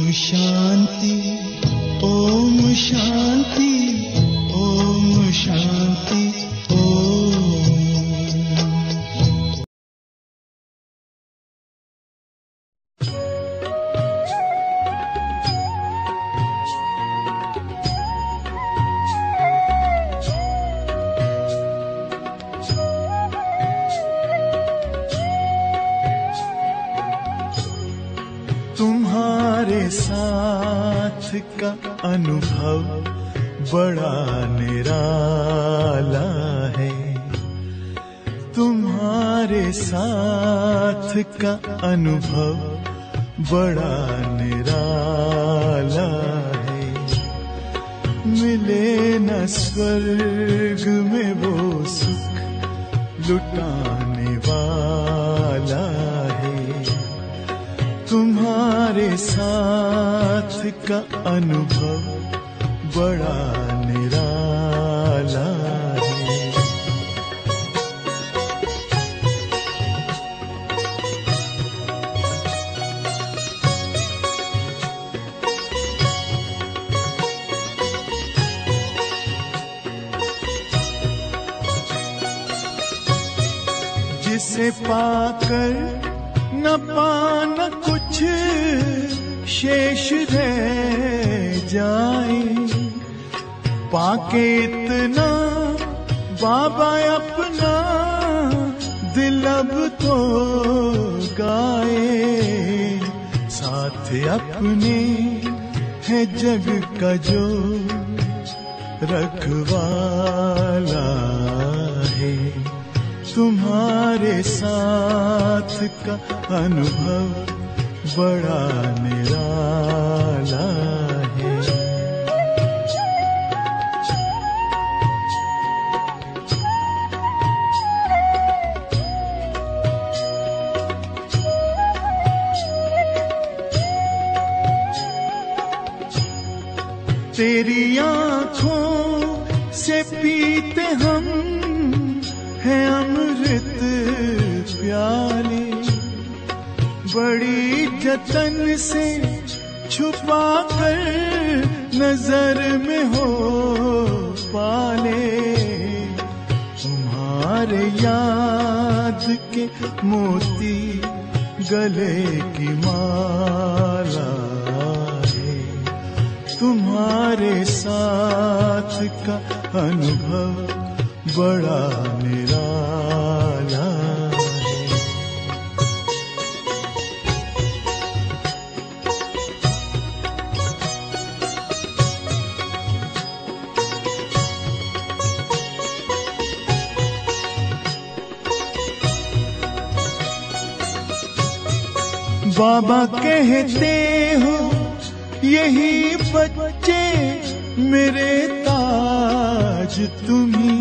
शान्ति ॐ शान्ति ॐ शान्ति ॐ तुम्हारे साथ का अनुभव बड़ा निराला है तुम्हारे साथ का अनुभव बड़ा निराला है मिले न स्वर्ग में वो सुख लुटाने वाला है तुम्हारे साथ का अनुभव बड़ा निराला है जिसे पाकर न पाना कुछ शेष रह जाए पाके इतना बाबा अपना दिल अब तो गाए साथ अपने है जग का जो रखवाला है तुम्हारे साथ का अनुभव बड़ा निराला है तेरी आंखों से पीते हम हैं अमृत प्याले बड़ी जतन से छुपा कर नजर में हो पाले तुम्हारे याद के मोती गले की माला है तुम्हारे साथ का अनुभव बड़ा निराला है बाबा कहते हो यही बच्चे मेरे ताज तुम्ही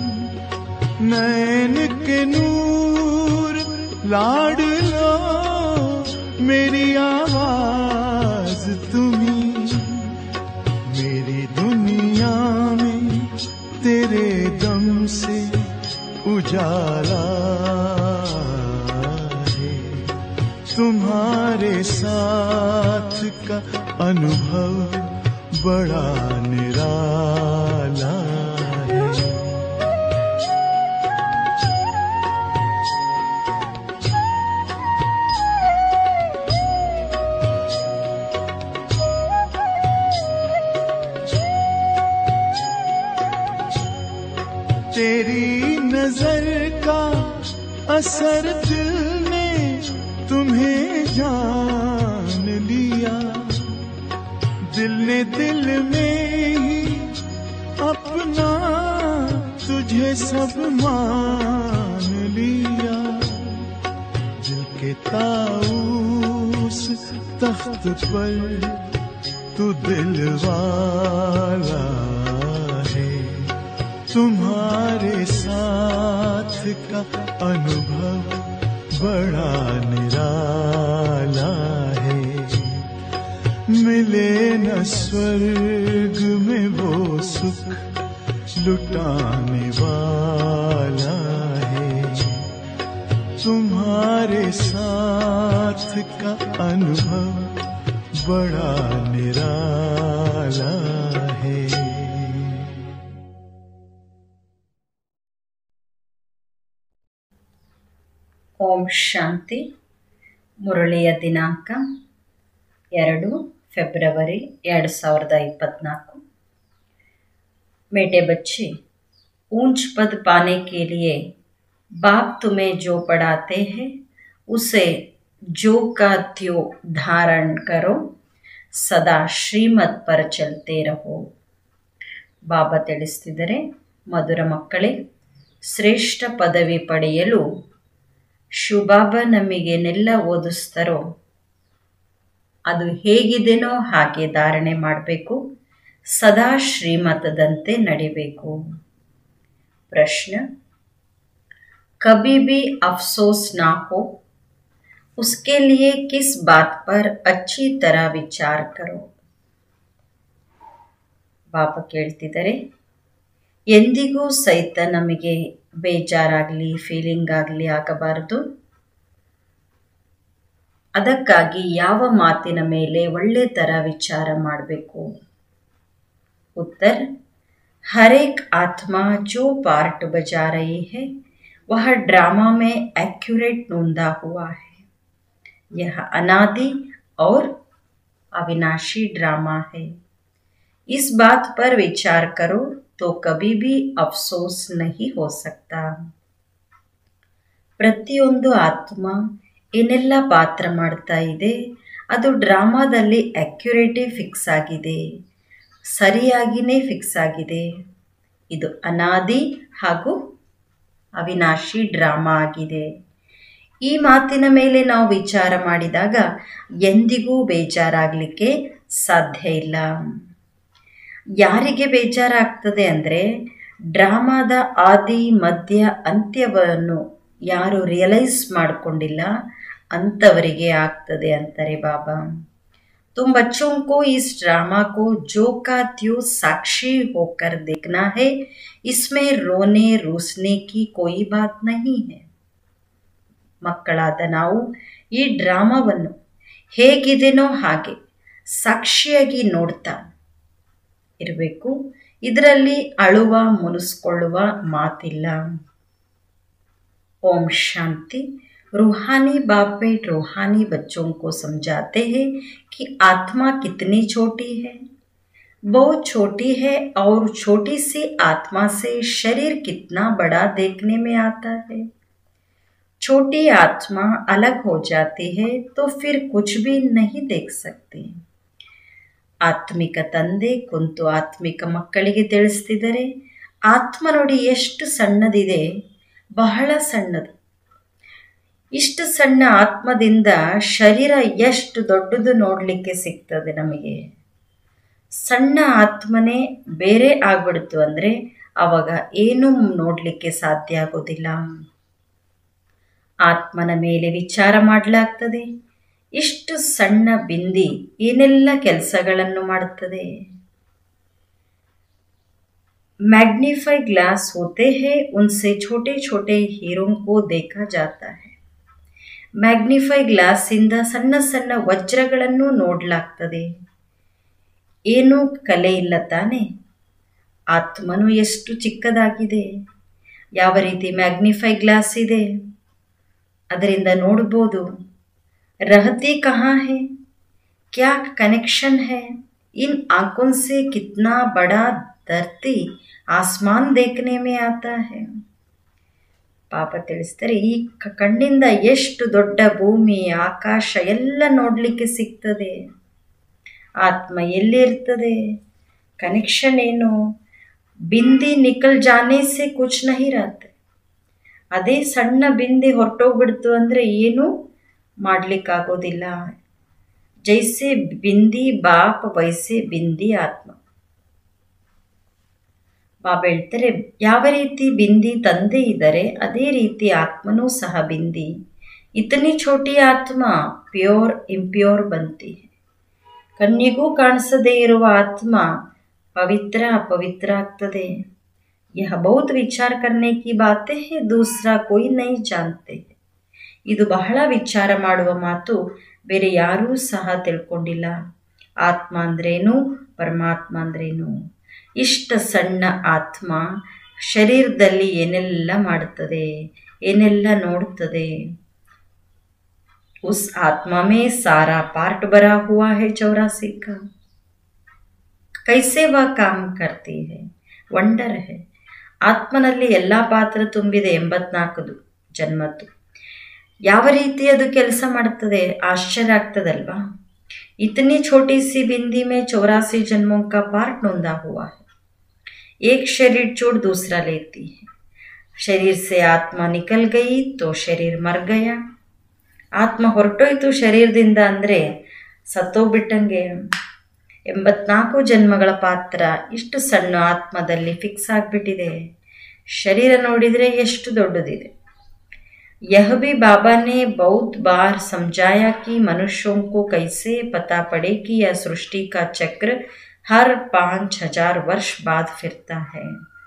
नैन के नूर लाड लो मेरी आवाज तुम्ही मेरी दुनिया में तेरे दम से उजाला है तुम्हारे साथ का अनुभव बड़ा निराला है तेरी नजर का असर दिल ने तुम्हें जान लिया दिल ने दिल में ही अपना तुझे सब मान लिया दिल के ताऊस तख्त पर तू दिल वाला है तुम्हारे साथ का अनुभव बड़ा निराला है मिले न स्वर्ग में वो सुख लुटाने वाला है तुम्हारे साथ का अनुभव बड़ा निराला है ಓಂ ಶಾಂತಿ ಮುರಳಿಯ ದಿನಾಂಕ ಎರಡು ಫೆಬ್ರವರಿ ಎರಡು ಸಾವಿರದ ಇಪ್ಪತ್ತ್ನಾಲ್ಕು मेरे बच्चे ऊंच पद पाने के लिए बाप तुम्हें जो पढ़ाते हैं उसे जो का त्यो धारण करो ಸದಾ ಶ್ರೀಮತ್ ಪರ ಚಲ್ತೆ ರಹೋ ಬಾಬಾ ತಿಳಿಸ್ತಿದ್ದಾರೆ ಮಧುರ ಮಕ್ಕಳೇ ಶ್ರೇಷ್ಠ ಪದವಿ ಪಡೆಯಲು ಶಿವಬಾಬ ನಮಗೇನೆಲ್ಲ ಓದಿಸ್ತಾರೋ ಅದು ಹೇಗಿದೆನೋ ಹಾಗೆ ಧಾರಣೆ ಮಾಡಬೇಕು ಸದಾ ಶ್ರೀಮತದಂತೆ ನಡಿಬೇಕು ಪ್ರಶ್ನ कभी भी अफसोस ना हो उसके लिए किस बात पर अच्छी तरह विचार करो ಬಾಬಾ ಕೇಳ್ತಿದ್ದಾರೆ ಎಂದಿಗೂ ಸಹಿತ ನಮಗೆ ಬೇಜಾರಾಗಲಿ ಫೀಲಿಂಗ್ ಆಗಲಿ ಆಗಬಾರದು ಅದಕ್ಕಾಗಿ ಯಾವ ಮಾತಿನ ಮೇಲೆ ಒಳ್ಳೆ ಥರ ವಿಚಾರ ಮಾಡಬೇಕು उत्तर हर एक आत्मा जो पार्ट बजा रही है वह ड्रामा में एक्यूरेट नूंदा हुआ है यह अनादि और अविनाशी ड्रामा है इस बात पर विचार करो तो कभी भी अफसोस नहीं हो सकता ಪ್ರತಿಯೊಂದು ಆತ್ಮ ಏನೆಲ್ಲ ಪಾತ್ರ ಮಾಡ್ತಾ ಇದೆ ಅದು ಡ್ರಾಮಾದಲ್ಲಿ ಅಕ್ಯುರೇಟೇ ಫಿಕ್ಸ್ ಆಗಿದೆ ಸರಿಯಾಗಿಯೇ ಫಿಕ್ಸ್ ಆಗಿದೆ ಇದು ಅನಾದಿ ಹಾಗೂ ಅವಿನಾಶಿ ಡ್ರಾಮಾ ಆಗಿದೆ ಈ ಮಾತಿನ ಮೇಲೆ ನಾವು ವಿಚಾರ ಮಾಡಿದಾಗ ಎಂದಿಗೂ ಬೇಜಾರಾಗಲಿಕ್ಕೆ ಸಾಧ್ಯ ಇಲ್ಲ ಯಾರಿಗೆ ಬೇಜಾರಾಗ್ತದೆ ಅಂದರೆ ಡ್ರಾಮಾದ ಆದಿ ಮಧ್ಯ ಅಂತ್ಯವನ್ನು ಯಾರು ರಿಯಲೈಸ್ ಮಾಡಿಕೊಂಡಿಲ್ಲ ಅಂಥವರಿಗೆ ಆಗ್ತದೆ ಅಂತಾರೆ ಬಾಬಾ तुम बच्चों को इस ड्रामा को जो का त्यों साक्षी होकर देखना है इसमें रोने रूसने की कोई बात नहीं है ಮಕ್ಕಳಾದ ನಾವು ಈ ಡ್ರಾಮಾವನ್ನು ಹೇಗಿದೆನೋ ಹಾಗೆ ಸಾಕ್ಷಿಯಾಗಿ ನೋಡ್ತಾ ಇರಬೇಕು ಇದರಲ್ಲಿ ಅಳುವ ಮುನಿಸ್ಕೊಳ್ಳುವ ಮಾತಿಲ್ಲ ಓಂ ಶಾಂತಿ रूहानी बाप बेट रूहानी बच्चों को समझाते हैं कि आत्मा कितनी छोटी है बहुत छोटी है और छोटी सी आत्मा से शरीर कितना बड़ा देखने में आता है छोटी आत्मा अलग हो जाती है तो फिर कुछ भी नहीं देख सकती ಆತ್ಮಿಕ ತಂದೆ ಕುಂತು ಆತ್ಮಿಕ ಮಕ್ಕಳಿಗೆ ತಿಳಿಸ್ತಿದ್ದಾರೆ ಆತ್ಮ ನೋಡಿ ಎಷ್ಟು ಸಣ್ಣದಿದೆ ಬಹಳ ಸಣ್ಣದು ಇಷ್ಟು ಸಣ್ಣ ಆತ್ಮದಿಂದ ಶರೀರ ಎಷ್ಟು ದೊಡ್ಡದು ನೋಡಲಿಕ್ಕೆ ಸಿಗ್ತದೆ ನಮಗೆ ಸಣ್ಣ ಆತ್ಮನೇ ಬೇರೆ ಆಗ್ಬಿಡ್ತು ಅಂದರೆ ಆವಾಗ ಏನೂ ನೋಡಲಿಕ್ಕೆ ಸಾಧ್ಯ ಆಗೋದಿಲ್ಲ ಆತ್ಮನ ಮೇಲೆ ವಿಚಾರ ಮಾಡಲಾಗ್ತದೆ ಇಷ್ಟು ಸಣ್ಣ ಬಿಂದಿ ಏನೆಲ್ಲ ಕೆಲಸಗಳನ್ನು ಮಾಡುತ್ತದೆ मैग्नीफाई ग्लास होते हैं उनसे छोटे छोटे हीरों को देखा जाता है ಮ್ಯಾಗ್ನಿಫೈ ಗ್ಲಾಸಿಂದ ಸಣ್ಣ ಸಣ್ಣ ವಜ್ರಗಳನ್ನು ನೋಡಲಾಗ್ತದೆ ಏನೂ ಕಲೆ ಇಲ್ಲ ತಾನೆ ಆತ್ಮನು ಎಷ್ಟು ಚಿಕ್ಕದಾಗಿದೆ ಯಾವ ರೀತಿ ಮ್ಯಾಗ್ನಿಫೈ ಗ್ಲಾಸ್ ಇದೆ ಅದರಿಂದ ನೋಡ್ಬೋದು रहती कहाँ है क्या कनेक्शन है इन आंखों से कितना बड़ा धरती आसमान देखने में आता है ಪಾಪ ತಿಳಿಸ್ತಾರೆ ಈ ಕ- ಕಣ್ಣಿಂದ ಎಷ್ಟು ದೊಡ್ಡ ಭೂಮಿ ಆಕಾಶ ಎಲ್ಲ ನೋಡಲಿಕ್ಕೆ ಸಿಗ್ತದೆ ಆತ್ಮ ಎಲ್ಲಿರ್ತದೆ ಕನೆಕ್ಷನ್ ಏನು ಬಿಂದಿ ನಿಕಲ್ ಜಾನೆ ಸೆ ಕುಚ್ ನಹಿ ರಹತೆ ಅದೇ ಸಣ್ಣ ಬಿಂದಿ ಹೊರಟೋಗ್ಬಿಡ್ತು ಅಂದರೆ ಏನೂ ಮಾಡಲಿಕ್ಕಾಗೋದಿಲ್ಲ ಜೈಸೆ ಬಿಂದಿ ಬಾಪ್ ವೈಸೆ ಬಿಂದಿ ಆತ್ಮ ಬಾಬಾ ಹೇಳ್ತಾರೆ ಯಾವ ರೀತಿ ಬಿಂದಿ ತಂದೆ ಇದ್ದಾರೆ ಅದೇ ರೀತಿ ಆತ್ಮನೂ ಸಹ ಬಿಂದಿ ಇತನಿ ಛೋಟಿ ಆತ್ಮ ಪ್ಯೂರ್ ಇಂಪ್ಯೂರ್ ಬಂತಿ ಕಣ್ಣಿಗೂ ಕಾಣಿಸದೇ ಇರುವ ಆತ್ಮ ಪವಿತ್ರ ಅಪವಿತ್ರ ಆಗ್ತದೆ यह बहुत ವಿಚಾರ करने की बातें है दूसरा कोई नहीं जानते ಇದು ಬಹಳ ವಿಚಾರ ಮಾಡುವ ಮಾತು ಬೇರೆ ಯಾರೂ ಸಹ ತಿಳ್ಕೊಂಡಿಲ್ಲ ಆತ್ಮ ಅಂದ್ರೇನು ಪರಮಾತ್ಮ ಅಂದ್ರೇನು ಇಷ್ಟ ಸಣ್ಣ ಆತ್ಮ ಶರೀರದಲ್ಲಿ ಏನೆಲ್ಲ ಮಾಡುತ್ತದೆ ಏನೆಲ್ಲ ನೋಡುತ್ತದೆ उस आत्मा में सारा पार्ट भरा हुआ है चौरासी का कैसे वह काम करती है ವಂಡರ್ है ಆತ್ಮನಲ್ಲಿ ಎಲ್ಲ ಪಾತ್ರ ತುಂಬಿದೆ ಎಂಬತ್ನಾಲ್ಕದು ಜನ್ಮದ್ದು ಯಾವ ರೀತಿ ಅದು ಕೆಲಸ ಮಾಡ್ತದೆ ಆಶ್ಚರ್ಯ ಆಗ್ತದಲ್ವಾ इतनी छोटी सी बिंदी में चौरासी जन्मों का पार्ट नोंदा हुआ है एक शरीर छोड़ दूसरा लेती है शरीर से आत्मा निकल गई तो शरीर मर गया ಆತ್ಮ ಹೊರಟೋಯ್ತು ಶರೀರದಿಂದ ಅಂದರೆ ಸತ್ತೋಗ್ಬಿಟ್ಟಂಗೆ ಎಂಬತ್ನಾಲ್ಕು ಜನ್ಮಗಳ ಪಾತ್ರ ಇಷ್ಟು ಸಣ್ಣ ಆತ್ಮದಲ್ಲಿ ಫಿಕ್ಸ್ ಆಗಿಬಿಟ್ಟಿದೆ ಶರೀರ ನೋಡಿದರೆ ಎಷ್ಟು ದೊಡ್ಡದಿದೆ यह भी बाबा ने बहुत बार समझाया कि मनुष्यों को कैसे पता पड़े कि यह सृष्टि का चक्र हर पाँच हजार वर्ष बाद फिरता है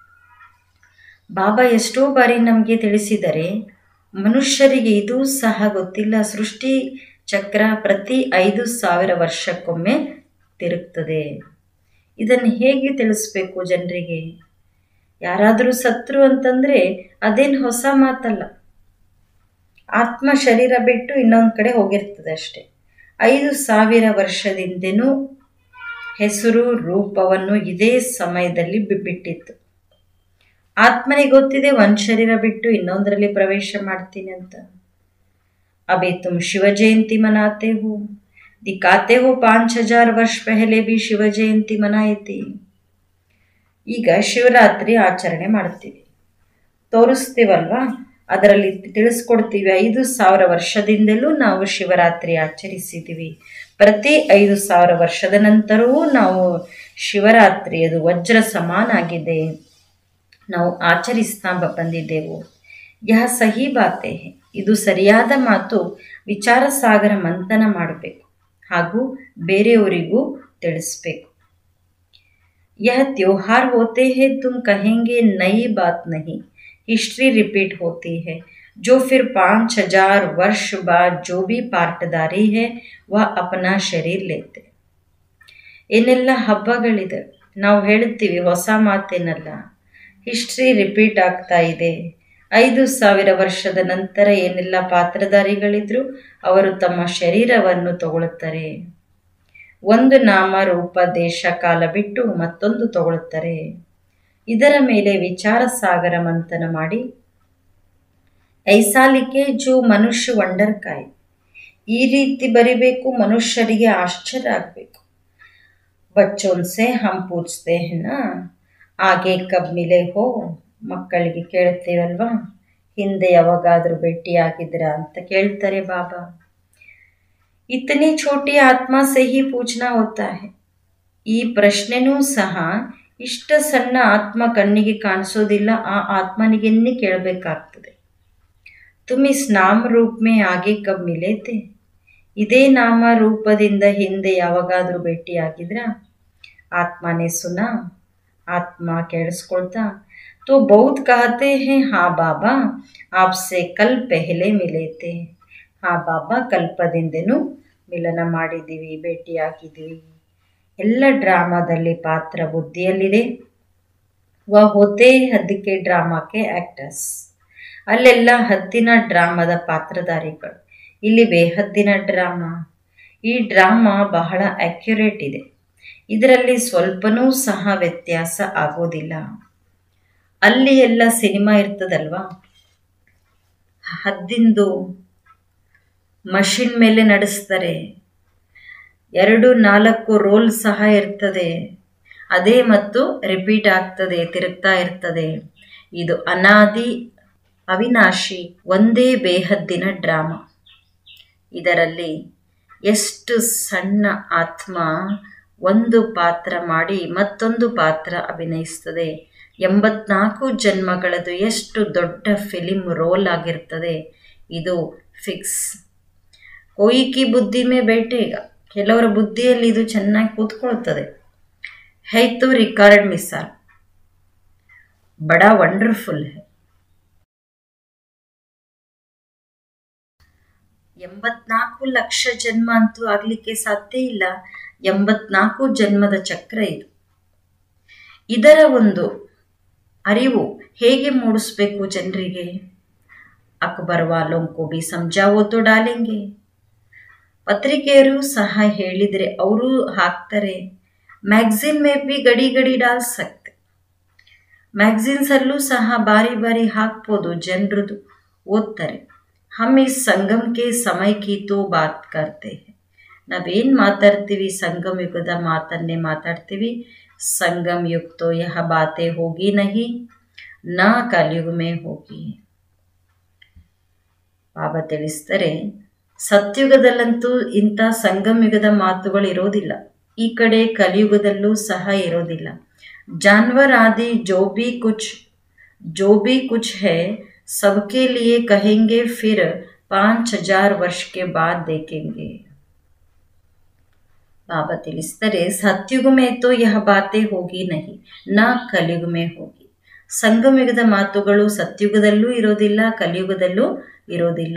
ಬಾಬಾ ಎಷ್ಟೋ ಬಾರಿ ನಮಗೆ ತಿಳಿಸಿದರೆ ಮನುಷ್ಯರಿಗೆ ಇದೂ ಸಹ ಗೊತ್ತಿಲ್ಲ ಸೃಷ್ಟಿ ಚಕ್ರ ಪ್ರತಿ ಐದು ಸಾವಿರ ವರ್ಷಕ್ಕೊಮ್ಮೆ ತಿರುಗ್ತದೆ ಇದನ್ನು ಹೇಗೆ ತಿಳಿಸ್ಬೇಕು ಜನರಿಗೆ ಯಾರಾದರೂ ಸತ್ರು ಅಂತಂದರೆ ಅದೇನು ಹೊಸ ಮಾತಲ್ಲ ಆತ್ಮ ಶರೀರ ಬಿಟ್ಟು ಇನ್ನೊಂದು ಕಡೆ ಹೋಗಿರ್ತದೆ ಅಷ್ಟೆ ಐದು ಸಾವಿರ ವರ್ಷದಿಂದನೂ ಹೆಸರು ರೂಪವನ್ನು ಇದೇ ಸಮಯದಲ್ಲಿ ಬಿಟ್ಟಿತ್ತು ಆತ್ಮನಿಗೆ ಗೊತ್ತಿದೆ ಒಂದು ಶರೀರ ಬಿಟ್ಟು ಇನ್ನೊಂದರಲ್ಲಿ ಪ್ರವೇಶ ಮಾಡ್ತೀನಿ ಅಂತ ಅಬೇ ತುಮ್ ಶಿವ ಜಯಂತಿ ಮನಾತೆ ಹೋ ದಿಕ್ಕಾತೆ ಹೋ ಪಾಂಚ್ ಹಜಾರ್ ವರ್ಷ ಪೆಹಲೆ ಬಿ ಶಿವ ಜಯಂತಿ ಮನಾಯಿತಿ ಈಗ ಶಿವರಾತ್ರಿ ಆಚರಣೆ ಮಾಡ್ತೀವಿ ತೋರಿಸ್ತೀವಲ್ವಾ ಅದರಲ್ಲಿ ತಿಳಿಸ್ಕೊಡ್ತೀವಿ ಐದು ಸಾವಿರ ವರ್ಷದಿಂದಲೂ ನಾವು ಶಿವರಾತ್ರಿ ಆಚರಿಸಿದ್ದೀವಿ ಪ್ರತಿ ಐದು ಸಾವಿರ ವರ್ಷದ ನಂತರವೂ ನಾವು ಶಿವರಾತ್ರಿ ಅದು ವಜ್ರ ಸಮಾನಾಗಿದೆ ನಾವು ಆಚರಿಸ್ತಾ ಬಂದಿದ್ದೆವು ಯಹ ಸಹಿ ಬಾತೆ ಇದು ಸರಿಯಾದ ಮಾತು ವಿಚಾರ ಸಾಗರ ಮಂಥನ ಮಾಡಬೇಕು ಹಾಗೂ ಬೇರೆಯವರಿಗೂ ತಿಳಿಸ್ಬೇಕು यह त्योहार होते हैं तुम कहेंगे नई बात नहीं हिस्ट्री रिपीट होती है जो फिर पाँच हजार वर्ष बाद जो भी पार्टदारी है वह अपना शरीर लेते ಏನೆಲ್ಲ ಹಬ್ಬಗಳಿದೆ ನಾವು ಹೇಳ್ತೀವಿ ಹೊಸ ಮಾತೇನಲ್ಲ ಹಿಸ್ಟ್ರಿ ರಿಪೀಟ್ ಆಗ್ತಾ ಇದೆ ಐದು ಸಾವಿರ ವರ್ಷದ ನಂತರ ಏನೆಲ್ಲ ಪಾತ್ರಧಾರಿಗಳಿದ್ರು ಅವರು ತಮ್ಮ ಶರೀರವನ್ನು ತಗೊಳ್ಳುತ್ತಾರೆ ಒಂದು ನಾಮ ರೂಪ ದೇಶ ಕಾಲ ಬಿಟ್ಟು ಮತ್ತೊಂದು ತಗೊಳ್ಳುತ್ತಾರೆ ಇದರ ಮೇಲೆ ವಿಚಾರ ಸಾಗರ ಮಂಥನ ಮಾಡಿ ಐಸಾಲಿಕೆ ಜೋ ಮನುಷ್ಯ ವಂಡರ್ ಕಾಯ್ ಈ ರೀತಿ ಬರಿಬೇಕು ಮನುಷ್ಯರಿಗೆ ಆಶ್ಚರ್ಯ ಆಗಬೇಕು ಬಚ್ಚೋನ್ಸೆ ಹಮ್ ಪೂಜ್ತೆ ನಾ ಆಗೆ ಕಬ್ ಮಿಲೆ ಹೋ ಮಕ್ಕಳಿಗೆ ಕೇಳ್ತೇವಲ್ವಾ ಹಿಂದೆ ಯಾವಾಗಾದರೂ ಭೇಟಿಯಾಗಿದ್ರ ಅಂತ ಕೇಳ್ತಾರೆ ಬಾಬಾ ಇತನಿ ಛೋಟಿ ಆತ್ಮ ಸೆ ಹಿ ಪೂಜ್ನಾ ಹೋತಾ ಹೆ ಈ ಪ್ರಶ್ನೆನೂ ಸಹ ಇಷ್ಟ ಸಣ್ಣ ಆತ್ಮ ಕಣ್ಣಿಗೆ ಕಾಣಿಸೋದಿಲ್ಲ ಆ ಆತ್ಮನಿಗೆನ್ನೇ ಕೇಳಬೇಕಾಗ್ತದೆ ತುಮ್ ಇಸ್ ನಾಮ ರೂಪ ಮೇ ಆಗೆ ಕಬ್ ಮಿಲೇತೆ ಇದೇ ನಾಮ ರೂಪದಿಂದ ಹಿಂದೆ ಯಾವಾಗಾದರೂ ಭೇಟಿಯಾಗಿದ್ರ ಆತ್ಮನೇ ಸುನಾ ಆತ್ಮ ಕೇಳಿಸ್ಕೊಳ್ತಾ तो बहुत कहते हैं हाँ बाबा आपसे कल पहले मिले थे ಹಾ ಬಾಬಾ ಕಲ್ಪದಿಂದನೂ ಮಿಲನ ಮಾಡಿದ್ದೀವಿ ಭೇಟಿಯಾಗಿದ್ದೀವಿ ಎಲ್ಲ ಡ್ರಾಮಾದಲ್ಲಿ ಪಾತ್ರ ಬುದ್ಧಿಯಲ್ಲಿದೆ ವ ಹೋತೆ ಹದ್ದಿಕೆ ಡ್ರಾಮಾಕ್ಕೆ ಆ್ಯಕ್ಟರ್ಸ್ ಅಲ್ಲೆಲ್ಲ ಹದ್ದಿನ ಡ್ರಾಮಾದ ಪಾತ್ರಧಾರಿಗಳು ಇಲ್ಲಿ ಬೇಹದ್ದಿನ ಡ್ರಾಮಾ ಈ ಡ್ರಾಮಾ ಬಹಳ ಅಕ್ಯುರೇಟ್ ಇದೆ ಇದರಲ್ಲಿ ಸ್ವಲ್ಪನೂ ಸಹ ವ್ಯತ್ಯಾಸ ಆಗೋದಿಲ್ಲ ಅಲ್ಲಿ ಎಲ್ಲ ಸಿನಿಮಾ ಇರ್ತದಲ್ವಾ ಹದ್ದಿಂದು ಮಷಿನ್ ಮೇಲೆ ನಡೆಸ್ತಾರೆ ಎರಡು ನಾಲ್ಕು ರೋಲ್ ಸಹ ಇರ್ತದೆ ಅದೇ ಮತ್ತು ರಿಪೀಟ್ ಆಗ್ತದೆ ತಿರುಗ್ತಾ ಇರ್ತದೆ ಇದು ಅನಾದಿ ಅವಿನಾಶಿ ಒಂದೇ ಬೇಹದ್ದಿನ ಡ್ರಾಮಾ ಇದರಲ್ಲಿ ಎಷ್ಟು ಸಣ್ಣ ಆತ್ಮ ಒಂದು ಪಾತ್ರ ಮಾಡಿ ಮತ್ತೊಂದು ಪಾತ್ರ ಅಭಿನಯಿಸ್ತದೆ ಎಂಬತ್ನಾಲ್ಕು ಜನ್ಮಗಳದು ಎಷ್ಟು ದೊಡ್ಡ ಫಿಲಿಮ್ ರೋಲ್ ಆಗಿರ್ತದೆ ಇದು ಫಿಕ್ಸ್ ಕೊಯ್ಕಿ ಬುದ್ಧಿ ಮೇ ಬೇಟೆಗ ಕೆಲವರ ಬುದ್ಧಿಯಲ್ಲಿ ಇದು ಚೆನ್ನಾಗಿ ಕೂತ್ಕೊಳ್ತದೆ ಹೈತು ರಿಕಾರ್ಡ್ ಮಿಸಾಲ್ ಬಡ ವಂಡರ್ಫುಲ್ ಹೈ ಎಂಬತ್ನಾಲ್ಕು ಲಕ್ಷ ಜನ್ಮ ಅಂತೂ ಆಗಲಿಕ್ಕೆ ಸಾಧ್ಯ ಇಲ್ಲ ಎಂಬತ್ನಾಲ್ಕು ಜನ್ಮದ ಚಕ್ರ ಇದು ಇದರ ಒಂದು ಅರಿವು ಹೇಗೆ ಮೂಡಿಸ್ಬೇಕು ಜನರಿಗೆ ಅಕ್ಬರ್ ವಾಲೋಂ ಕೋ ಬಿ ಸಮಜಾವೋ ತೋ ಡಾಲೆಂಗೆ ಪತ್ರಿಕೆಯರು ಸಹ ಹೇಳಿದರೆ ಅವರು ಹಾಕ್ತಾರೆ ಮ್ಯಾಗ್ಝಿನ್ ಮೇ ಬಿ ಗಡಿ ಗಡಿ ಡಾಲ್ ಸಕ್ತೆ ಮ್ಯಾಗ್ಝಿನ್ಸಲ್ಲೂ ಸಹ ಬಾರಿ ಬಾರಿ ಹಾಕ್ಬೋದು ಜನರದು ಓದ್ತಾರೆ ಹಮ್ ಈ ಸಂಗಮಕ್ಕೆ ಸಮಯಕ್ಕೆ ತೋ ಬಾತ್ ಕರ್ತೆ ನಾವೇನು ಮಾತಾಡ್ತೀವಿ ಸಂಗಮ ಯುಗದ ಮಾತನ್ನೇ ಮಾತಾಡ್ತೀವಿ ಸಂಗಮ್ ಯುಗ ತೋ ಯಹ ಬಾತೆ ಹೋಗಿ ನಹಿ ನ ಕಲಿಯುಗ ಮೇ ಹೋಗಿ ಬಾಬಾ ತಿಳಿಸ್ತಾರೆ ಸತ್ಯುಗದಲ್ಲಂತೂ ಇಂಥ ಸಂಗಮ ಯುಗದ ಮಾತುಗಳು ಇರೋದಿಲ್ಲ ಈ ಕಡೆ ಕಲಿಯುಗದಲ್ಲೂ ಸಹ ಇರೋದಿಲ್ಲ ಜಾನ್ವರ್ ಆದಿ ಜೋ ಬಿ ಕುಚ್ ಜೋ ಬಿ ಕುಚ್ ಹೈ सबके लिए कहेंगे फिर पाँच हजार वर्ष के बाद देखेंगे ಬಾಬಾ ತಿಳಿಸ್ತಾರೆ ಸತ್ಯುಗ ಮೇ ತೋ ಯಹ ಬಾತೆ ಹೋಗಿ ನಹಿ ನ ಕಲಿಯುಗ ಮೇ ಹೋಗಿ ಸಂಗಮಯುಗದ ಮಾತುಗಳು ಸತ್ಯುಗದಲ್ಲೂ ಇರೋದಿಲ್ಲ ಕಲಿಯುಗದಲ್ಲೂ ಇರೋದಿಲ್ಲ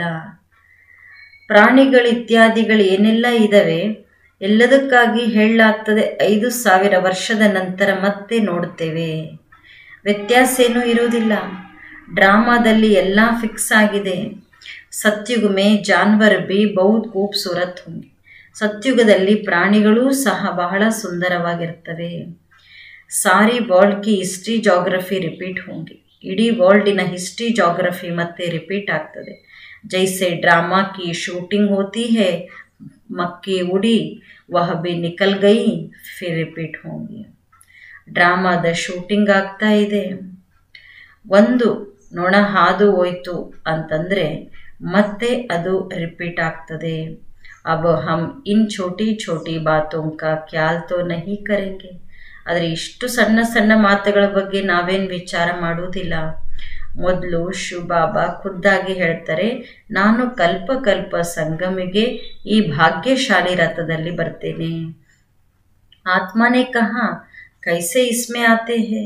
ಪ್ರಾಣಿಗಳು ಇತ್ಯಾದಿಗಳು ಏನೆಲ್ಲ ಇದ್ದಾವೆ ಎಲ್ಲದಕ್ಕಾಗಿ ಹೇಳಲಾಗ್ತದೆ ಐದು ಸಾವಿರ ವರ್ಷದ ನಂತರ ಮತ್ತೆ ನೋಡ್ತೇವೆ ವ್ಯತ್ಯಾಸ ಏನೂ ಇರೋದಿಲ್ಲ ಡ್ರಾಮಾದಲ್ಲಿ ಎಲ್ಲ ಫಿಕ್ಸ್ ಆಗಿದೆ ಸತ್ಯುಗ ಮೇ ಜಾನ್ವರ್ ಬಿ ಬಹುತ್ ಖೂಬ್ಸೂರತ್ ಹೋಂಗೆ ಸತ್ಯುಗದಲ್ಲಿ ಪ್ರಾಣಿಗಳೂ ಸಹ ಬಹಳ ಸುಂದರವಾಗಿರ್ತವೆ ಸಾರಿ ವರ್ಲ್ಡ್ ಕಿ ಹಿಸ್ಟ್ರಿ ಜಾಗ್ರಫಿ ರಿಪೀಟ್ ಹೋಂಗೆ ಇಡೀ ವರ್ಲ್ಡಿನ ಹಿಸ್ಟ್ರಿ ಜಾಗ್ರಫಿ ಮತ್ತೆ ರಿಪೀಟ್ ಆಗ್ತದೆ ಜೈಸೆ ಡ್ರಾಮಾ ಕಿ ಶೂಟಿಂಗ್ ಹೋತಿ ಹೇ ಮಕ್ಕಿ ಉಡಿ ವಹ ಬಿ ನಿಕಲ್ ಗೈ ಫಿರ್ ರಿಪೀಟ್ ಹೋಂಗಿ ಡ್ರಾಮಾದ ಶೂಟಿಂಗ್ ಆಗ್ತಾ ಇದೆ ಒಂದು ನೊಣ ಹಾದು ಹೋಯ್ತು ಅಂತಂದರೆ ಮತ್ತೆ ಅದು ರಿಪೀಟ್ ಆಗ್ತದೆ अब हम इन छोटी छोटी बातों का ख्याल तो नहीं करेंगे ಆದರೆ ಇಷ್ಟು ಸಣ್ಣ ಸಣ್ಣ ಮಾತುಗಳ ಬಗ್ಗೆ ನಾವೇನು ವಿಚಾರ ಮಾಡುವುದಿಲ್ಲ ಮೊದಲು ಶಿವಬಾಬಾ ಖುದ್ದಾಗಿ ಹೇಳ್ತಾರೆ ನಾನು ಕಲ್ಪ ಕಲ್ಪ ಸಂಗಮಿಗೆ ಈ ಭಾಗ್ಯಶಾಲಿ ರಥದಲ್ಲಿ ಬರ್ತೇನೆ ಆತ್ಮನೇ ಕಹ ಕೈಸೆ ಇಸ್ಮೆ ಆತೆ ಹೇ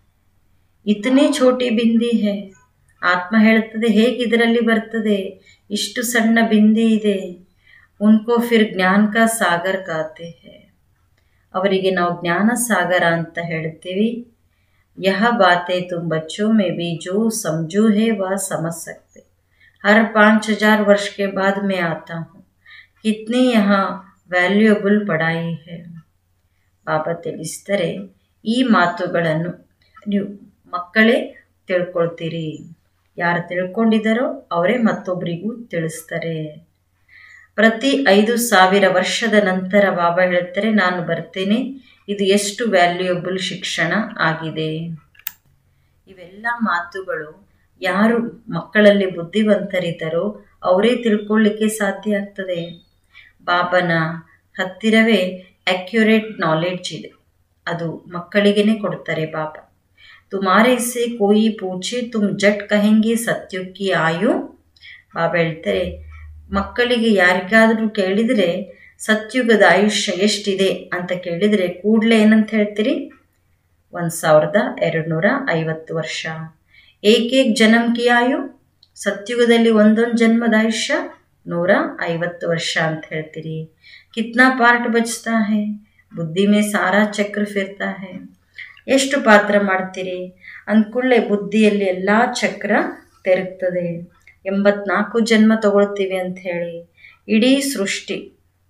ಇತನೇ ಛೋಟಿ ಬಿಂದಿ ಹೇ ಆತ್ಮ ಹೇಳ್ತದೆ ಹೇಗೆ ಇದರಲ್ಲಿ ಬರ್ತದೆ ಇಷ್ಟು ಸಣ್ಣ ಬಿಂದಿ ಇದೆ ಉನ್ಕೋ ಫಿರ್ ಜ್ಞಾನ ಕಾ ಸಾಗರ್ ಕಾತೆ ಹೇ ಅವರಿಗೆ ನಾವು ಜ್ಞಾನ ಸಾಗರ ಅಂತ ಹೇಳ್ತೀವಿ ಯಹ ಬಾತೆ ತುಮ್ ಬಚ್ಚೋ ಮೇ ಬಿ ಜೋ ಸಮझो है वह समझ सकते हर पाँच हजार वर्ष के बाद मैं आता हूँ कितनी यहाँ ವ್ಯಾಲ್ಯೂಯಬಲ್ ಪಡಾಯಿ ಹೇ ಬಾಬಾ ತಿಳಿಸ್ತಾರೆ ಈ ಮಾತುಗಳನ್ನು ನೀವು ಮಕ್ಕಳೇ ತಿಳ್ಕೊಳ್ತೀರಿ ಯಾರು ತಿಳ್ಕೊಂಡಿದ್ದಾರೋ ಅವರೇ ಮತ್ತೊಬ್ಬರಿಗೂ ತಿಳಿಸ್ತಾರೆ ಪ್ರತಿ ಐದು ಸಾವಿರ ವರ್ಷದ ನಂತರ ಬಾಬಾ ಹೇಳ್ತಾರೆ ನಾನು ಬರ್ತೇನೆ ಇದು ಎಷ್ಟು ವ್ಯಾಲ್ಯೂಯಬಲ್ ಶಿಕ್ಷಣ ಆಗಿದೆ ಇವೆಲ್ಲ ಮಾತುಗಳು ಯಾರು ಮಕ್ಕಳಲ್ಲಿ ಬುದ್ಧಿವಂತರಿದ್ದಾರೋ ಅವರೇ ತಿಳ್ಕೊಳ್ಳಿಕ್ಕೆ ಸಾಧ್ಯ ಆಗ್ತದೆ ಬಾಬನ ಹತ್ತಿರವೇ ಅಕ್ಯುರೇಟ್ ನಾಲೆಡ್ಜ್ ಇದೆ ಅದು ಮಕ್ಕಳಿಗೇನೆ ಕೊಡ್ತಾರೆ ಬಾಬಾ ತುಮಾರೆ ಸೆ ಕೋಯಿ ಪೂಛೆ ತುಮ್ ಜಟ್ ಕಹೆಂಗೆ ಸತ್ಯುಕ್ಕಿ ಆಯು ಬಾಬಾ ಹೇಳ್ತಾರೆ ಮಕ್ಕಳಿಗೆ ಯಾರಿಗಾದರೂ ಕೇಳಿದರೆ ಸತ್ಯುಗದ ಆಯುಷ್ಯ ಎಷ್ಟಿದೆ ಅಂತ ಕೇಳಿದರೆ ಕೂಡಲೇ ಏನಂತ ಹೇಳ್ತೀರಿ ಒಂದು ಸಾವಿರದ ಎರಡು ನೂರ ಐವತ್ತು ವರ್ಷ ಏಕೇಕ್ ಜನ್ಮ ಕಿ ಆಯು ಸತ್ಯುಗದಲ್ಲಿ ಒಂದೊಂದು ಜನ್ಮದ ಆಯುಷ್ಯ ನೂರ ಐವತ್ತು ವರ್ಷ ಅಂತ ಹೇಳ್ತೀರಿ ಕಿತ್ನಾ ಪಾರ್ಟ್ ಬಚ್ತಾ ಹೇ ಬುದ್ಧಿ ಮೇ ಸಾರಾ ಚಕ್ರ ಫಿರ್ತಾ ಹೇ ಎಷ್ಟು ಪಾತ್ರ ಮಾಡ್ತೀರಿ ಅಂದ್ಕೂಡಲೇ ಬುದ್ಧಿಯಲ್ಲಿ ಎಲ್ಲ ಚಕ್ರ ತೆರಗ್ತದೆ ಎಂಬತ್ನಾಲ್ಕು ಜನ್ಮ ತಗೊಳ್ತೀವಿ ಅಂತ ಹೇಳಿ ಇಡೀ ಸೃಷ್ಟಿ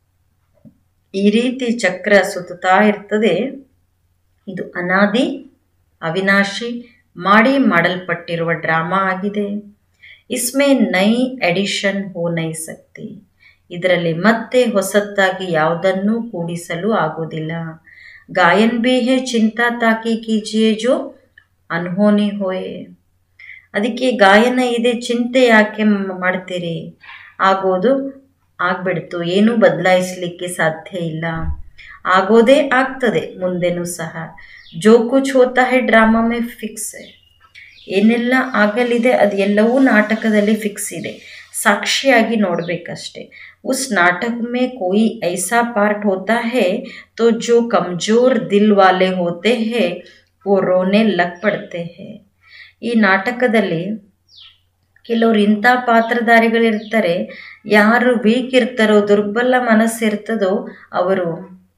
ಈ ರೀತಿ ಚಕ್ರ ಸುತ್ತಾ ಇರ್ತದೆ ಇದು ಅನಾದಿ ಅವಿನಾಶಿ ಮಾಡಿ ಮಾಡಲ್ಪಟ್ಟಿರುವ ಡ್ರಾಮಾ ಆಗಿದೆ ಇಸ್ಮೇ ನೈ ಎಡಿಷನ್ ಹೋ ನೈ ಸಕ್ತಿ ಇದರಲ್ಲಿ ಮತ್ತೆ ಹೊಸತ್ತಾಗಿ ಯಾವುದನ್ನೂ ಕೂಡಿಸಲು ಆಗುವುದಿಲ್ಲ ಗಾಯನ್ ಬಿ ಹೇ ಚಿಂತಾ ತಾಕಿ ಕೀಜಿಯೇ ಜೋ ಅನ್ಹೋನಿ ಹೋಯೆ ಅದಕ್ಕೆ ಗಾಯನ ಇದೆ ಚಿಂತೆ ಯಾಕೆ ಮಾಡ್ತೀರಿ ಆಗೋದು ಆಗ್ಬಿಡ್ತು ಏನೂ ಬದಲಾಯಿಸಲಿಕ್ಕೆ ಸಾಧ್ಯ ಇಲ್ಲ ಆಗೋದೇ ಆಗ್ತದೆ ಮುಂದೆನೂ ಸಹ ಜೋ ಕುಚ್ ಹೋತಾ ಹೇ ಡ್ರಾಮಾ ಮೇ ಫಿಕ್ಸ್ ಏನೆಲ್ಲ ಆಗಲಿದೆ ಅದು ಎಲ್ಲವೂ ನಾಟಕದಲ್ಲಿ ಫಿಕ್ಸ್ ಇದೆ ಸಾಕ್ಷಿಯಾಗಿ ನೋಡಬೇಕಷ್ಟೆ ಉಸ್ ನಾಟಕ ಮೇ ಕೋಯಿ ಐಸಾ ಪಾರ್ಟ್ ಹೋತಾ ಹೇ ತೋ ಜೋ ಕಮ್ಜೋರ್ ದಿಲ್ ವಾಲೆ ಹೋತೆ ಹೇ ಓ ರೋನೆ ಲಗ್ ಪಡ್ತೆ ಹೇ ಈ ನಾಟಕದಲ್ಲಿ ಕೆಲವರು ಇಂಥ ಪಾತ್ರಧಾರಿಗಳಿರ್ತಾರೆ ಯಾರು ವೀಕ್ ಇರ್ತಾರೋ ದುರ್ಬಲ ಮನಸ್ಸಿರ್ತದೋ ಅವರು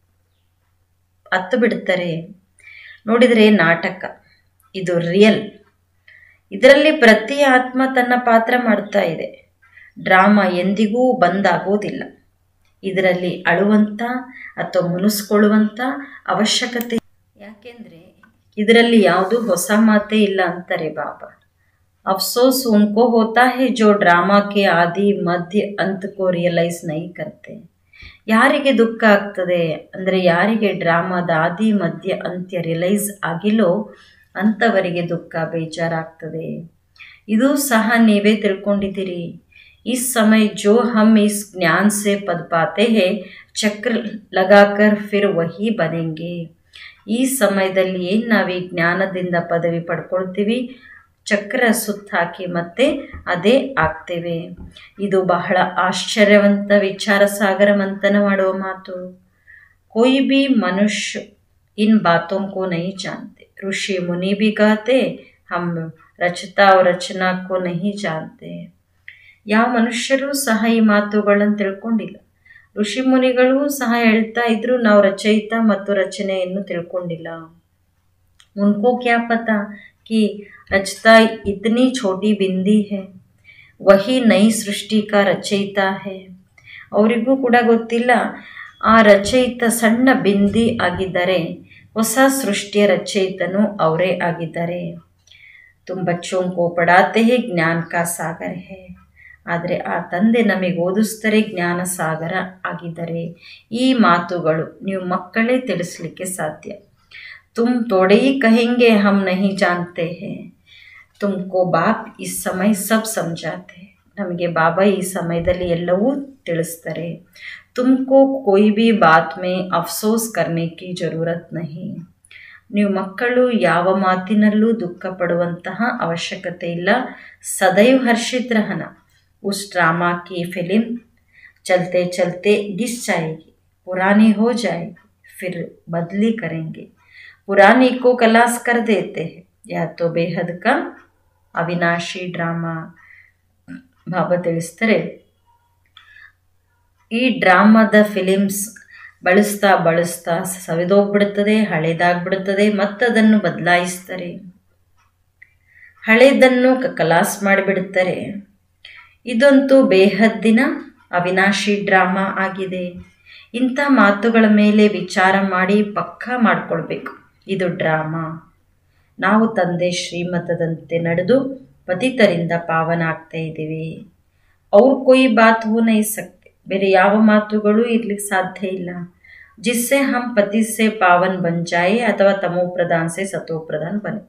ಹತ್ತು ಬಿಡ್ತಾರೆ ನೋಡಿದರೆ ನಾಟಕ ಇದು ರಿಯಲ್ ಇದರಲ್ಲಿ ಪ್ರತಿ ಆತ್ಮ ತನ್ನ ಪಾತ್ರ ಮಾಡ್ತಾ ಇದೆ ಡ್ರಾಮಾ ಎಂದಿಗೂ ಬಂದಾಗೋದಿಲ್ಲ ಇದರಲ್ಲಿ ಅಳುವಂಥ ಅಥವಾ ಮುನಿಸ್ಕೊಳ್ಳುವಂಥ ಅವಶ್ಯಕತೆ ಯಾಕೆಂದರೆ ಇದರಲ್ಲಿ ಯಾವುದೂ ಹೊಸ ಮಾತೇ ಇಲ್ಲ ಅಂತಾರೆ ಬಾಬಾ ಅಫ್ಸೋಸ್ ಉನ್ಕೋ ಹೋತಾ ಹೇ ಜೋ ಡ್ರಾಮಾ ಕೆ ಆದಿ ಮಧ್ಯ ಅಂತ್ ಕೋ ರಿಯಲೈಸ್ ನೈ ಕರ್ತೆ ಯಾರಿಗೆ ದುಃಖ ಆಗ್ತದೆ ಅಂದರೆ ಯಾರಿಗೆ ಡ್ರಾಮಾದ ಆದಿ ಮಧ್ಯ ಅಂತ್ಯ ರಿಯಲೈಸ್ ಆಗಿಲ್ಲೋ ಅಂಥವರಿಗೆ ದುಃಖ ಬೇಜಾರಾಗ್ತದೆ ಇದು ಸಹ ನೀವೇ ತಿಳ್ಕೊಂಡಿದ್ದೀರಿ इस समय जो हम इस ज्ञान से पद पाते हैं चक्र लगाकर फिर वही बनेंगे ಈ ಸಮಯದಲ್ಲಿ ಏನು ನಾವು ಈ ಜ್ಞಾನದಿಂದ ಪದವಿ ಪಡ್ಕೊಳ್ತೀವಿ ಚಕ್ರ ಸುತ್ತಾಕಿ ಮತ್ತೆ ಅದೇ ಆಗ್ತೇವೆ ಇದು ಬಹಳ ಆಶ್ಚರ್ಯವಂತ ವಿಚಾರ ಸಾಗರ ಮಂಥನ ಮಾಡುವ ಮಾತು कोई भी मनुष्य इन बातों को नहीं जानते ऋषि मुनि भी कहते हम रचता और रचना को नहीं जानते ಯಾವ ಮನುಷ್ಯರೂ ಸಹ ಈ ಮಾತುಗಳನ್ನು ತಿಳ್ಕೊಂಡಿಲ್ಲ ಋಷಿ ಮುನಿಗಳು ಸಹ ಹೇಳ್ತಾ ಇದ್ರು ನಾವು ರಚಯಿತ ಮತ್ತು ರಚನೆಯನ್ನು ತಿಳ್ಕೊಂಡಿಲ್ಲ उनको क्या पता कि रचता इतनी छोटी बिंदी है वही नई सृष्टि का रचयिता है ಅವರಿಗೂ ಕೂಡ ಗೊತ್ತಿಲ್ಲ ಆ ರಚಯಿತ ಸಣ್ಣ ಬಿಂದಿ ಆಗಿದ್ದರೆ ಹೊಸ ಸೃಷ್ಟಿಯ ರಚಯಿತನು ಅವರೇ ಆಗಿದ್ದಾರೆ ತುಮ್ ಬಚ್ಚೋಂ ಕೋ ಪಡಾತೆ ಹೇ ಜ್ಞಾನ ಕಾ ಸಾಗರ ಹೇ ಆದರೆ ಆ ತಂದೆ ನಮಗೆ ಓದಿಸ್ತಾರೆ ಜ್ಞಾನ ಸಾಗರ ಆಗಿದ್ದಾರೆ ಈ ಮಾತುಗಳು ನೀವು ಮಕ್ಕಳೇ ತಿಳಿಸ್ಲಿಕ್ಕೆ ಸಾಧ್ಯ तुम थोड़े ही कहेंगे हम नहीं जानते हैं तुमको बाप इस समय सब समझाते ನಮಗೆ ಬಾಬಾ ಈ ಸಮಯದಲ್ಲಿ ಎಲ್ಲವೂ ತಿಳಿಸ್ತಾರೆ ತುಮಕೋ ಕೊಯ್ ಬಿ ಬಾತ್ ಮೇ ಅಫ್ಸೋಸ್ ಕರ್ನೆ ಕಿ ಜರೂರತ್ ನಹಿ ನೀವು ಮಕ್ಕಳು ಯಾವ ಮಾತಿನಲ್ಲೂ ದುಃಖ ಪಡುವಂತಹ ಅವಶ್ಯಕತೆ ಇಲ್ಲ ಸದೈವ್ ಹರ್ಷಿತ್ ರಹನ ಉಸ್ ಡ್ರಾಮಾ ಕಿ ಫಿಲಿಮ್ ಚलते चलते गिस जाएगी पुरानी हो जाएगी फिर बदली करेंगे पुरानी को कलास कर देते हैं या तो बेहद का ಅವಿನಾಶಿ ಡ್ರಾಮಾ ಬಾಬಾ ತಿಳಿಸ್ತಾರೆ ಈ ಡ್ರಾಮಾದ ಫಿಲಿಮ್ಸ್ ಬಳಸ್ತಾ ಬಳಸ್ತಾ ಸವಿದೋಗ್ಬಿಡುತ್ತದೆ ಹಳೇದಾಗ್ಬಿಡುತ್ತದೆ ಮತ್ತದನ್ನು ಬದಲಾಯಿಸ್ತಾರೆ ಹಳೇದನ್ನು ಕಲಾಸ್ ಮಾಡಿಬಿಡುತ್ತಾರೆ ಇದಂತೂ ಬೇಹದ್ದಿನ ಅವಿನಾಶಿ ಡ್ರಾಮಾ ಆಗಿದೆ ಇಂಥ ಮಾತುಗಳ ಮೇಲೆ ವಿಚಾರ ಮಾಡಿ ಪಕ್ಕಾ ಮಾಡಿಕೊಳ್ಬೇಕು ಇದು ಡ್ರಾಮಾ ನಾವು ತಂದೆ ಶ್ರೀಮತದಂತೆ ನಡೆದು ಪತಿತರಿಂದ ಪಾವನ ಆಗ್ತಾ ಇದ್ದೀವಿ ಅವ್ರ ಕೊಯ್ ಬಾತ್ ಹೂ ನೈ ಸಕ್ತೆ ಬೇರೆ ಯಾವ ಮಾತುಗಳು ಇರ್ಲಿಕ್ಕೆ ಸಾಧ್ಯ ಇಲ್ಲ ಜಿಸ್ಸೆ ಹಮ್ ಪತಿ ಸೆ ಪಾವನ್ ಬನ್ ಜಾಯೆ ಅಥವಾ ತಮೋ ಪ್ರಧಾನ್ ಸೆ ಸತೋ ಪ್ರಧಾನ್ ಬನೆ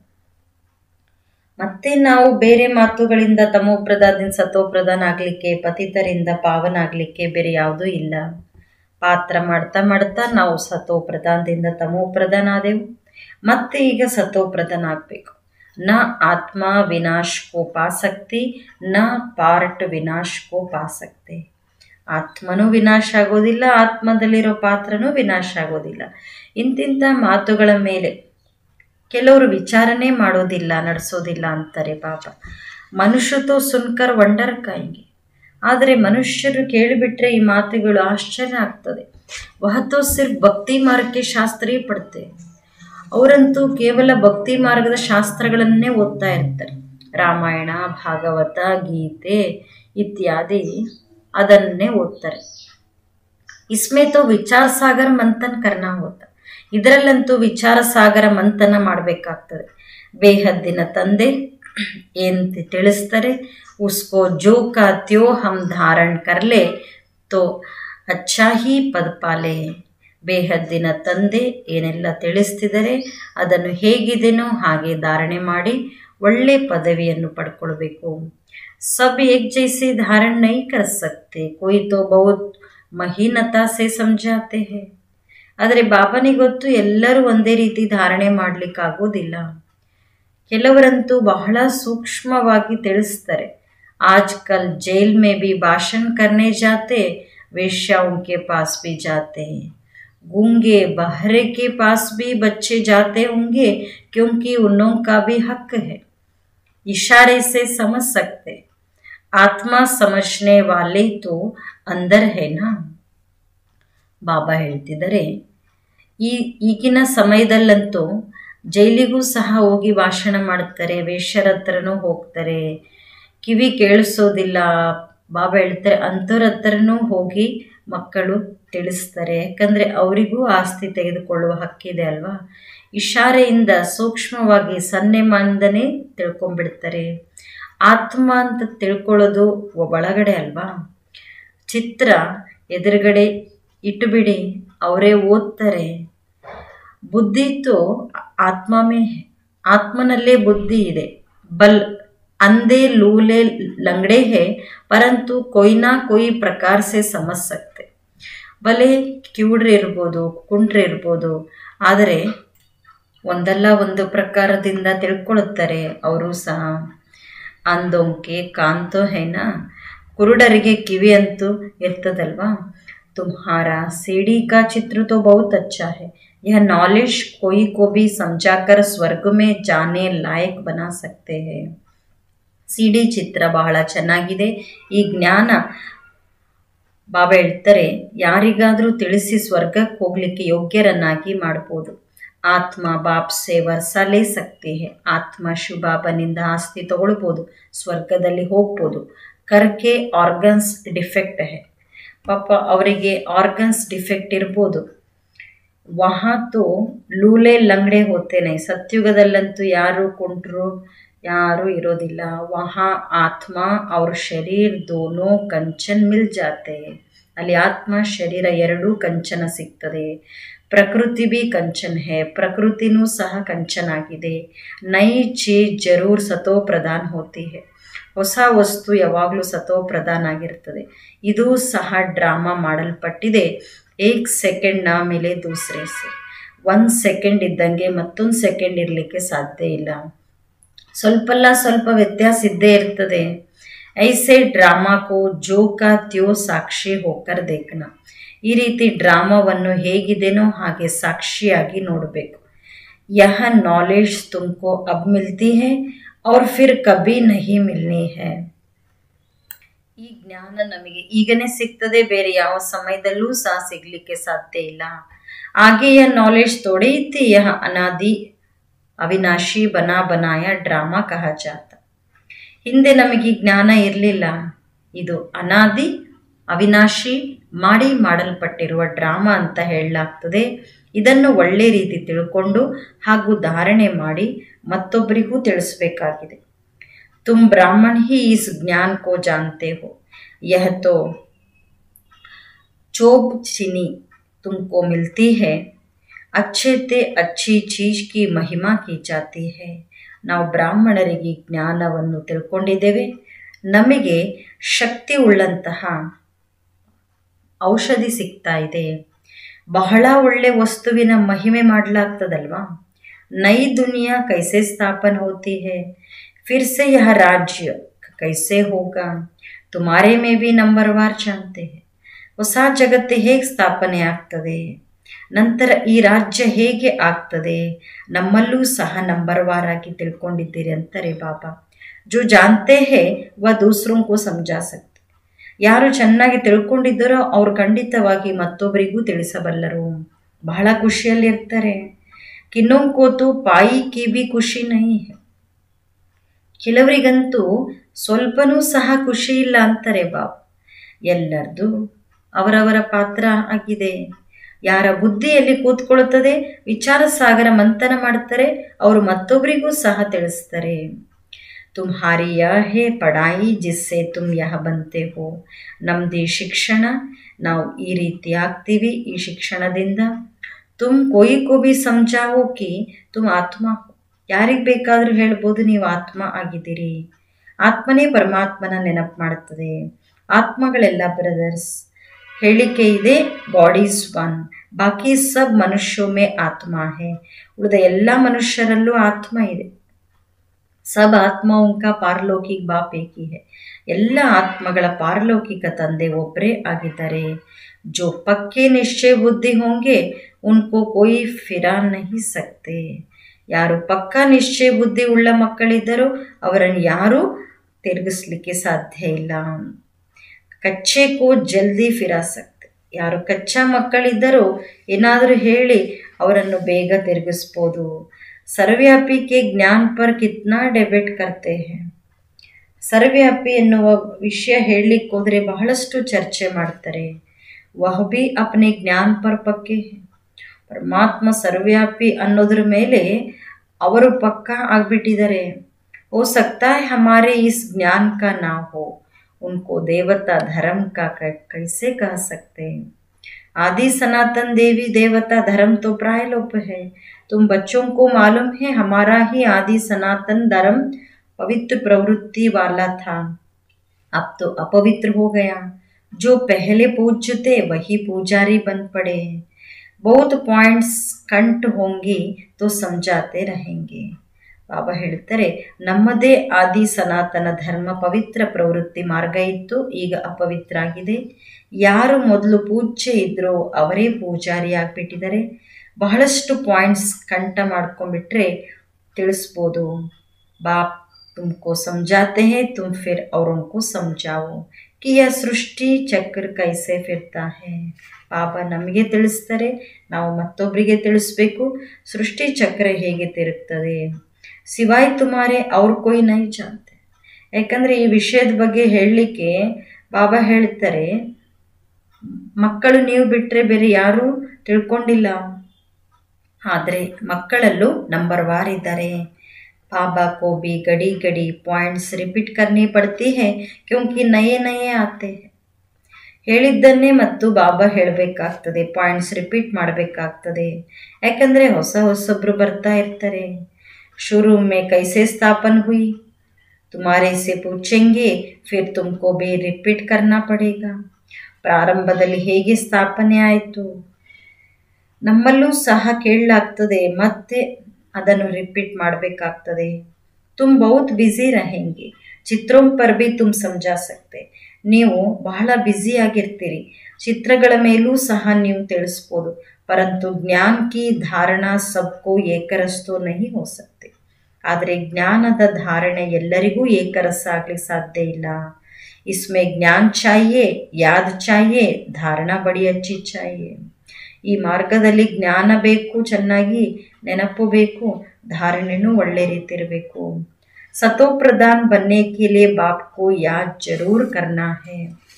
ಮತ್ತೆ ನಾವು ಬೇರೆ ಮಾತುಗಳಿಂದ ತಮೋ ಪ್ರಧಾನದಿಂದ ಸತೋ ಪ್ರಧಾನ್ ಆಗಲಿಕ್ಕೆ ಪತಿತರಿಂದ ಪಾವನ ಆಗಲಿಕ್ಕೆ ಬೇರೆ ಯಾವುದೂ ಇಲ್ಲ ಪಾತ್ರ ಮಾಡ್ತಾ ಮಾಡ್ತಾ ನಾವು ಸತೋ ಪ್ರಧಾನದಿಂದ ತಮೋ ಪ್ರಧಾನ ಆದೆವು ಮತ್ತೆ ಈಗ ಸತೋ ಪ್ರಧಾನ ಆಗಬೇಕು ನ ಆತ್ಮ ವಿನಾಶ್ ಕೋ ಪಾ ಸಕ್ತಿ ನ ಪಾರ್ಟ್ ವಿನಾಶ್ ಕೋ ಪಾ ಸಕ್ತೆ ಆತ್ಮನೂ ವಿನಾಶ ಆಗೋದಿಲ್ಲ ಆತ್ಮದಲ್ಲಿರೋ ಪಾತ್ರನೂ ವಿನಾಶ ಆಗೋದಿಲ್ಲ ಇಂತಿಂಥ ಮಾತುಗಳ ಮೇಲೆ ಕೆಲವರು ವಿಚಾರಣೆ ಮಾಡೋದಿಲ್ಲ ನಡೆಸೋದಿಲ್ಲ ಅಂತಾರೆ ಪಾಪ ಮನುಷ್ಯತೋ ಸುನ್ಕರ್ ವಂಡರ್ ಕಾಯಿಗೆ ಆದರೆ ಮನುಷ್ಯರು ಕೇಳಿಬಿಟ್ರೆ ಈ ಮಾತುಗಳು ಆಶ್ಚರ್ಯ ಆಗ್ತದೆ ವಹತೋ ಸಿರ್ಫ್ ಭಕ್ತಿ ಮಾರ್ಗಕ್ಕೆ ಶಾಸ್ತ್ರೀ ಪಡ್ತೆ ಅವರಂತೂ ಕೇವಲ ಭಕ್ತಿ ಮಾರ್ಗದ ಶಾಸ್ತ್ರಗಳನ್ನೇ ಓದ್ತಾ ಇರ್ತಾರೆ ರಾಮಾಯಣ ಭಾಗವತ ಗೀತೆ ಇತ್ಯಾದಿ ಅದನ್ನೇ ಓದ್ತಾರೆ ಇಸ್ಮೇ ತೋ ವಿಚಾರ ಸಾಗರ ಮಂಥನ್ ಕರ್ನಾ ಹೋತ ಇದರಲ್ಲಂತೂ ವಿಚಾರ ಸಾಗರ ಮಂಥನ ಮಾಡಬೇಕಾಗ್ತದೆ ಬೇಹದ್ದಿನ ತಂದೆ ಏನಂತ ತಿಳಿಸ್ತಾರೆ ಉಸ್ಕೋ ಜೋ ಕಾ ತ್ಯೋ ಹಮ್ ಧಾರಣ್ ಕರ್ಲೆ ತೋ ಅಚ್ಚಾ ಹಿ ಪದಪಾಲೆ ಬೇಹದ್ದಿನ ತಂದೆ ಏನೆಲ್ಲ ತಿಳಿಸ್ತಿದ್ದಾರೆ ಅದನ್ನು ಹೇಗಿದೆನೋ ಹಾಗೆ ಧಾರಣೆ ಮಾಡಿ ಒಳ್ಳೆ ಪದವಿಯನ್ನು ಪಡ್ಕೊಳ್ಬೇಕು ಸಬ್ ಏಕ್ ಜೈಸೆ ಧಾರಣ ನೈ ಕರ್ ಸಕ್ತೆ ಕೊಯ್ ತೋ ಬಹುತ್ ಮಹೀನತಾ ಸೆ ಸಮಜಾತೆ ಹೇ ಆದರೆ ಬಾಬನಿಗೆ ಗೊತ್ತು ಎಲ್ಲರೂ ಒಂದೇ ರೀತಿ ಧಾರಣೆ ಮಾಡಲಿಕ್ಕಾಗೋದಿಲ್ಲ ಕೆಲವರಂತೂ ಬಹಳ ಸೂಕ್ಷ್ಮವಾಗಿ ತಿಳಿಸ್ತಾರೆ ಆಜ್ ಕಲ್ ಜೈಲ್ ಮೇ ಬಿ ಭಾಷಣ ಕರ್ನೆ ಜಾತೆ ವೇಶ್ಯ ಉನ್ಕೆ ಪಾಸ್ ಬಿ ಜಾತೆ गूंगे बहरे के पास भी बच्चे जाते होंगे क्योंकि उन लोगों का भी हक है इशारे से समझ सकते ಆತ್ಮ ಸಮಜ್ನೆ ವಾಲೆ ತೋ ಅಂದರ್ ಹೇನಾ ಬಾಬಾ ಹೇಳ್ತಿದ್ದಾರೆ ಈ ಈಗಿನ ಸಮಯದಲ್ಲಂತೂ ಜೈಲಿಗೂ ಸಹ ಹೋಗಿ ಭಾಷಣ ಮಾಡ್ತಾರೆ ವೇಶ್ಯರ ಹತ್ರನೂ ಹೋಗ್ತಾರೆ ಕಿವಿ ಕೇಳಿಸೋದಿಲ್ಲ ಬಾಬಾ ಹೇಳ್ತಾರೆ ಅಂಥವ್ರ ಹತ್ರನೂ ಹೋಗಿ ಮಕ್ಕಳು ತಿಳಿಸ್ತಾರೆ ಯಾಕಂದರೆ ಅವರಿಗೂ ಆಸ್ತಿ ತೆಗೆದುಕೊಳ್ಳುವ ಹಕ್ಕಿದೆ ಅಲ್ವಾ ಇಶಾರೆಯಿಂದ ಸೂಕ್ಷ್ಮವಾಗಿ ಸನ್ನೆ ಮಂದನೆ ತಿಳ್ಕೊಂಡ್ಬಿಡ್ತಾರೆ ಆತ್ಮ ಅಂತ ತಿಳ್ಕೊಳ್ಳೋದು ಒಳಗಡೆ ಅಲ್ವಾ ಚಿತ್ರ ಎದುರುಗಡೆ ಇಟ್ಟುಬಿಡಿ ಅವರೇ ಓದ್ತಾರೆ ಬುದ್ಧಿ ತೋ ಆತ್ಮ ಮೇ ಆತ್ಮನಲ್ಲೇ ಬುದ್ಧಿ ಇದೆ ಬಲ್ अंधे लूले लंगड़े है परंतु कोई ना कोई प्रकार से समझ सकते ಬಲೆ ಕಿವುಡ್ರೆ ಇರ್ಬೋದು ಕುಂಡ್ರೆ ಇರ್ಬೋದು ಆದರೆ ಒಂದಲ್ಲ ಒಂದು ಪ್ರಕಾರದಿಂದ ತಿಳ್ಕೊಳ್ಳುತ್ತಾರೆ ಅವರು ಸಹ ಅಂದೋಂಕೆ ಕಾಂತೋ ಹೇನಾ ಕುರುಡರಿಗೆ ಕಿವಿ ಅಂತೂ ಇರ್ತದಲ್ವಾ तुम्हारा सीढ़ी का चित्र तो बहुत अच्छा है यह नॉलेज कोई को भी समझाकर स्वर्ग में जाने लायक बना सकते हैं ಸಿಡಿ ಚಿತ್ರ ಬಹಳ ಚೆನ್ನಾಗಿದೆ ಈ ಜ್ಞಾನ ಬಾಬಾ ಹೇಳ್ತಾರೆ ಯಾರಿಗಾದರೂ ತಿಳಿಸಿ ಸ್ವರ್ಗಕ್ಕೆ ಹೋಗ್ಲಿಕ್ಕೆ ಯೋಗ್ಯರನ್ನಾಗಿ ಮಾಡ್ಬೋದು ಆತ್ಮ ಬಾಪ್ ಸೇ ವರ್ಷ ಲೇ ಸಕ್ತಿ ಹೇ ಆತ್ಮ ಶಿವಬಾಬನಿಂದ ಆಸ್ತಿ ತಗೊಳ್ಬೋದು ಸ್ವರ್ಗದಲ್ಲಿ ಹೋಗ್ಬೋದು ಕರ್ಕೆ ಆರ್ಗನ್ಸ್ ಡಿಫೆಕ್ಟ್ ಹೇ ಪಾಪ ಅವರಿಗೆ ಆರ್ಗನ್ಸ್ ಡಿಫೆಕ್ಟ್ ಇರ್ಬೋದು ವಹಾತು ಲೂಲೆ ಲಂಗಡೆ ಹೋಗ್ತೇನೆ ಸತ್ಯುಗದಲ್ಲಂತೂ ಯಾರು ಕುಂಟ್ರು ಯಾರೂ ಇರೋದಿಲ್ಲ ವಹಾ ಆತ್ಮ ಅವ್ರ ಶರೀರ ದೋನೋ ಕಂಚನ್ ಮಿಲ್ ಜಾತೆ ಅಲ್ಲಿ ಆತ್ಮ ಶರೀರ ಎರಡೂ ಕಂಚನ ಸಿಗ್ತದೆ ಪ್ರಕೃತಿ ಬಿ ಕಂಚನ್ ಹೇ ಪ್ರಕೃತಿನೂ ಸಹ ಕಂಚನಾಗಿದೆ ನೈ ಚೀಜ್ ಜರೂರ್ ಸತೋ ಪ್ರಧಾನ್ ಹೋತಿ ಹೇ ಹೊಸ ವಸ್ತು ಯಾವಾಗಲೂ ಸತೋ ಪ್ರಧಾನ ಆಗಿರ್ತದೆ ಇದು ಸಹ ಡ್ರಾಮಾ ಮಾಡಲ್ಪಟ್ಟಿದೆ ಏಕ್ ಸೆಕೆಂಡ್ ನಾ ಮೇಲೆ ದೂಸರೆ ಸೆ ಒಂದು ಸೆಕೆಂಡ್ ಇದ್ದಂಗೆ ಮತ್ತೊಂದು ಸೆಕೆಂಡ್ ಇರಲಿಕ್ಕೆ ಸಾಧ್ಯ ಇಲ್ಲ ಸ್ವಲ್ಪಲ್ಲ ಸ್ವಲ್ಪ ವ್ಯತ್ಯಾಸ ಇದ್ದೇ ಇರ್ತದೆ ಐಸೆ ಡ್ರಾಮಾಕೋ ಜೋ ಕಾ ತ್ಯೋ ಸಾಕ್ಷಿ ಹೋಕರ್ ದೇಖ್ನ ಈ ರೀತಿ ಡ್ರಾಮಾವನ್ನು ಹೇಗಿದೆನೋ ಹಾಗೆ ಸಾಕ್ಷಿಯಾಗಿ ನೋಡಬೇಕು ಯಹ ನಾಲೆಡ್ಜ್ ತುಮಕೋ ಅಬ್ ಮಿಲ್ತಿ ಹೇ और फिर कभी नहीं मिलनी है ಈ ಜ್ಞಾನ ನಮಗೆ ಈಗನೇ ಸಿಗ್ತದೆ ಬೇರೆ ಯಾವ ಸಮಯದಲ್ಲೂ ಸಹ ಸಿಗ್ಲಿಕ್ಕೆ ಸಾಧ್ಯ ಇಲ್ಲ ಹಾಗೆಯ ನಾಲೆಡ್ಜ್ ತೋಡೆಯಿತಿ ಯಹ ಅನಾದಿ ಅವಿನಾಶಿ ಬನಾ ಬನಾಯ ಡ್ರಾಮಾ ಕಹ ಜಾತ ಹಿಂದೆ ನಮಗೆ ಈ ಜ್ಞಾನ ಇರಲಿಲ್ಲ ಇದು ಅನಾದಿ ಅವಿನಾಶಿ ಮಾಡಿ ಮಾಡಲ್ಪಟ್ಟಿರುವ ಡ್ರಾಮಾ ಅಂತ ಹೇಳಲಾಗ್ತದೆ ಇದನ್ನು ಒಳ್ಳೆ ರೀತಿ ತಿಳ್ಕೊಂಡು ಹಾಗೂ ಧಾರಣೆ ಮಾಡಿ ಮತ್ತೊಬ್ಬರಿಗೂ ತಿಳಿಸ್ಬೇಕಾಗಿದೆ ತುಮ್ ಬ್ರಾಹ್ಮಣ ಹಿ ಇಸ್ ಜ್ಞಾನ ಕೋ ಜಾನ್ತೆ ಹೋ ಯಹ ತೋ चोब चीनी तुमको मिलती है अच्छे ते अच्छी ಚೀಜ್ ಕಿ ಮಹಿಮಾ ಕಿ ಜಾತಿ ಹೇ ನಾವು ಬ್ರಾಹ್ಮಣರಿಗೆ ಜ್ಞಾನವನ್ನು ತಿಳ್ಕೊಂಡಿದ್ದೇವೆ ನಮಗೆ ಶಕ್ತಿ ಉಳ್ಳಂತಹ ಔಷಧಿ ಸಿಗ್ತಾ ಇದೆ ಬಹಳ ಒಳ್ಳೆ ವಸ್ತುವಿನ ಮಹಿಮೆ ಮಾಡಲಾಗ್ತದಲ್ವಾ ನೈ ದುನಿಯಾ ಕೈಸೆ ಸ್ಥಾಪನ ಹೋತಿ ಹೇ फिर से यह राज्य कैसे होगा तुम्हारे में भी ನಂಬರ್ವಾರ್ ಜಾನ್ತೆ ಹೇ ಹೊಸ ಜಗತ್ತು ಹೇಗೆ ಸ್ಥಾಪನೆ ಆಗ್ತದೆ ನಂತರ ಈ ರಾಜ್ಯ ಹೇಗೆ ಆಗ್ತದೆ ನಮ್ಮಲ್ಲೂ ಸಹ ನಂಬರ್ವಾರ್ ಆಗಿ ತಿಳ್ಕೊಂಡಿದ್ದೀರಿ ಅಂತಾರೆ ಬಾಬಾ ಜೋ ಜಾನ್ತೆ ಹೇ ವ ದೂಸರೋಂಕೋ ಸಮಜಾ ಸಕ್ತೆ ಯಾರು ಚೆನ್ನಾಗಿ ತಿಳ್ಕೊಂಡಿದ್ದಾರೋ ಅವ್ರು ಖಂಡಿತವಾಗಿ ಮತ್ತೊಬ್ಬರಿಗೂ ತಿಳಿಸಬಲ್ಲರು ಬಹಳ ಖುಷಿಯಲ್ಲಿರ್ತಾರೆ ಕಿನ್ನೊಂಕೋತು ಪಾಯಿ ಕಿ ಬಿ ಖುಷಿ ನೈ ಹೇ ಕೆಲವರಿಗಂತೂ ಸ್ವಲ್ಪನೂ ಸಹ ಖುಷಿ ಇಲ್ಲ ಅಂತಾರೆ ಬಾಬ್ ಎಲ್ಲರದು ಅವರವರ ಪಾತ್ರ ಆಗಿದೆ ಯಾರ ಬುದ್ಧಿಯಲ್ಲಿ ಕೂತ್ಕೊಳ್ಳುತ್ತದೆ ವಿಚಾರ ಸಾಗರ ಮಂಥನ ಮಾಡ್ತಾರೆ ಅವರು ಮತ್ತೊಬ್ಬರಿಗೂ ಸಹ ತಿಳಿಸ್ತಾರೆ तुम्हारी यह है ಪಡಾಯಿ ಜಿಸ್ಸೆ ತುಮ್ ಯಹ ಬಂತೆ ಹೋ ನಮ್ಮದು ಶಿಕ್ಷಣ ನಾವು ಈ ರೀತಿ ಆಗ್ತೀವಿ ಈ ಶಿಕ್ಷಣದಿಂದ ತುಮ್ ಕೊಯ್ ಕೋ ಬಿ ಸಮಜಾವೋ ಕಿ ತುಮ್ ಆತ್ಮ ಯಾರಿಗೆ ಬೇಕಾದರೂ ಹೇಳ್ಬೋದು ನೀವು ಆತ್ಮ ಆಗಿದ್ದೀರಿ ಆತ್ಮನೇ ಪರಮಾತ್ಮನ ನೆನಪು ಮಾಡುತ್ತದೆ ಆತ್ಮಗಳೆಲ್ಲ ಬ್ರದರ್ಸ್ ಹೇಳಿಕೆ ಇದೆ ಗಾಡ್ ಈಸ್ ಒನ್ ಬಾಕಿ ಸಬ್ ಮನುಷ್ಯೋ ಮೇ ಆತ್ಮ ಹೇ ಉಳಿದ ಎಲ್ಲ ಮನುಷ್ಯರಲ್ಲೂ ಆತ್ಮ ಇದೆ ಸಬ್ ಆತ್ಮವಂಕ ಪಾರಲೌಕಿಕ ಬಾಪ್ ಏಕಿ ಹೇ ಎಲ್ಲ ಆತ್ಮಗಳ ಪಾರಲೌಕಿಕ ತಂದೆ ಒಬ್ಬರೇ ಆಗಿದ್ದಾರೆ ಜೋ ಪಕ್ಕೆ ನಿಶ್ಚಯ ಬುದ್ಧಿ ಹೋಂಗೆ ಉನ್ಕೋ ಕೋಯಿ ಫಿರಾ ನಹಿ ಸಕ್ತೆ ಯಾರು ಪಕ್ಕಾ ನಿಶ್ಚಯ ಬುದ್ಧಿ ಉಳ್ಳ ಮಕ್ಕಳಿದ್ದರೋ ಅವರನ್ನು ಯಾರೂ ತಿರುಗಿಸ್ಲಿಕ್ಕೆ ಸಾಧ್ಯ ಇಲ್ಲ ಕಚ್ಚೆ ಕೋ ಜಲ್ದಿ ಫಿರಾ ಸಕ್ತೆ ಯಾರು ಕಚ್ಚಾ ಮಕ್ಕಳಿದ್ದರೋ ಏನಾದರೂ ಹೇಳಿ ಅವರನ್ನು ಬೇಗ ತಿರುಗಿಸ್ಬೋದು ಸರ್ವ್ಯಾಪಿ ಕೆ ಜ್ಞಾನ್ ಪರ್ ಕಿತ್ನಾ ಡೆಬಿಟ್ ಕರ್ತೆ ಹೇ ಸರ್ವ್ಯಾಪಿ ಎನ್ನುವ ವಿಷಯ ಹೇಳಲಿಕ್ಕೆ ಹೋದರೆ ಬಹಳಷ್ಟು ಚರ್ಚೆ ಮಾಡ್ತಾರೆ ವಹ ಬಿ ಅಪ್ನೆ ಜ್ಞಾನ್ ಪರ್ ಪಕ್ಕೆ ಹೇ. ಪರಮಾತ್ಮ ಸರ್ವ್ಯಾಪಿ ಅನ್ನೋದ್ರ ಮೇಲೆ ಅವರು ಪಕ್ಕ ಆಗ್ಬಿಟ್ಟಿದ್ದಾರೆ हो सकता है हमारे इस ज्ञान का ना हो उनको देवता धर्म का कै- कैसे कह सकते हैं आदि सनातन देवी देवता धर्म तो प्राय लोप है तुम बच्चों को मालूम है हमारा ही आदि सनातन धर्म पवित्र प्रवृत्ति वाला था अब तो अपवित्र हो गया जो पहले पूज्य थे वही पुजारी बन पड़े बहुत पॉइंट्स कंट होंगी तो समझाते रहेंगे ಬಾಬಾ ಹೇಳ್ತಾರೆ ನಮ್ಮದೇ ಆದಿ ಸನಾತನ ಧರ್ಮ ಪವಿತ್ರ ಪ್ರವೃತ್ತಿ ಮಾರ್ಗ ಇತ್ತು ಈಗ ಅಪವಿತ್ರ ಆಗಿದೆ ಯಾರು ಮೊದಲು ಪೂಜ್ಯ ಇದ್ರೋ ಅವರೇ ಪೂಜಾರಿ ಆಗಿಬಿಟ್ಟಿದ್ದಾರೆ ಬಹಳಷ್ಟು ಪಾಯಿಂಟ್ಸ್ ಕಂಠ ಮಾಡ್ಕೊಂಡ್ಬಿಟ್ರೆ ತಿಳಿಸ್ಬೋದು बाप तुमको समझाते हैं तुम फिर औरों को समझाओ कि यह सृष्टि ಚಕ್ರ ಕೈಸೆ ಫಿರ್ತಾ है ಬಾಬಾ ನಮಗೆ ತಿಳಿಸ್ತಾರೆ ನಾವು ಮತ್ತೊಬ್ಬರಿಗೆ ತಿಳಿಸ್ಬೇಕು ಸೃಷ್ಟಿ ಚಕ್ರ ಹೇಗೆ ತಿರುಗ್ತದೆ ಸಿವಾಯ್ ತುಮಾರೆ ಅವ್ರ ಕೊಯ್ ನೈ ಜಾನ್ತೆ ಯಾಕಂದರೆ ಈ ವಿಷಯದ ಬಗ್ಗೆ ಹೇಳಲಿಕ್ಕೆ ಬಾಬಾ ಹೇಳ್ತಾರೆ ಮಕ್ಕಳು ನೀವು ಬಿಟ್ಟರೆ ಬೇರೆ ಯಾರೂ ತಿಳ್ಕೊಂಡಿಲ್ಲ ಆದರೆ ಮಕ್ಕಳಲ್ಲೂ ನಂಬರ್ ವಾರ್ ಇದ್ದಾರೆ बाबा को भी घड़ी घड़ी पॉइंट्स रिपीट करनी पड़ती है क्योंकि नए नए आते हैं ಹೇಳಿದ್ದನ್ನೇ ಮತ್ತು ಬಾಬಾ ಹೇಳಬೇಕಾಗ್ತದೆ ಪಾಯಿಂಟ್ಸ್ ರಿಪೀಟ್ ಮಾಡಬೇಕಾಗ್ತದೆ ಯಾಕಂದರೆ ಹೊಸ ಹೊಸೊಬ್ರು ಬರ್ತಾ ಇರ್ತಾರೆ ಶುರು ಮೇ ಕೈಸೆ ಸ್ಥಾಪನ್ ಹುಯಿ ತುಮಾರೆ ಸೆ ಪೂಛೆಂಗೆ ಫಿರ್ ತುಮಕೋ ಬೇ ರಿಪೀಟ್ ಕರ್ನಾ ಪಡೇಗಾ ಪ್ರಾರಂಭದಲ್ಲಿ ಹೇಗೆ ಸ್ಥಾಪನೆ ಆಯಿತು ನಮ್ಮಲ್ಲೂ ಸಹ ಕೇಳಲಾಗ್ತದೆ ಮತ್ತೆ ಅದನ್ನು ರಿಪೀಟ್ ಮಾಡಬೇಕಾಗ್ತದೆ ತುಮ್ ಬಹುತ್ ಬ್ಯುಸಿ रहेंगे ಚಿತ್ರೋಂ ಪರ್ ಭಿ ತುಮ್ ಸಮಜಾ ಸಕ್ತೆ ನೀವು ಬಹಳ ಬ್ಯುಸಿ ಆಗಿರ್ತೀರಿ ಚಿತ್ರಗಳ ಮೇಲೂ ಸಹ ನೀವು ತಿಳಿಸ್ಬೋದು ಪರಂತು ಜ್ಞಾನ ಕಿ ಧಾರಣಾ ಸಬ್ಕೋ ಏಕರಸ್ತೋ ನಹಿ ಹೋ ಸಕ್ತೆ ಆದರೆ ಜ್ಞಾನದ ಧಾರಣೆ ಎಲ್ಲರಿಗೂ ಏಕರಸ ಆಗ್ಲಿಕ್ಕೆ ಸಾಧ್ಯ ಇಲ್ಲ ಇಸ್ಮೆ ಜ್ಞಾನ ಚಾಹಿಯೇ ಯಾದ್ ಚಾಹಿಯೇ ಧಾರಣಾ ಬಡಿ ಅಚ್ಚಿ ಚಾಹಿಯೇ ಈ ಮಾರ್ಗದಲ್ಲಿ ಜ್ಞಾನ ಬೇಕು ಚೆನ್ನಾಗಿ ನೆನಪು ಬೇಕು ಧಾರಣೆನೂ ಒಳ್ಳೆ ರೀತಿ ಇರಬೇಕು ಸತೋ ಪ್ರಧಾನ್ ಬನ್ನೆ ಕೆ ಲಿಯೆ ಬಾಪ್ ಕೋ ಯಾದ್ ಜರೂರ್ ಕರ್ನಾ ಹೇ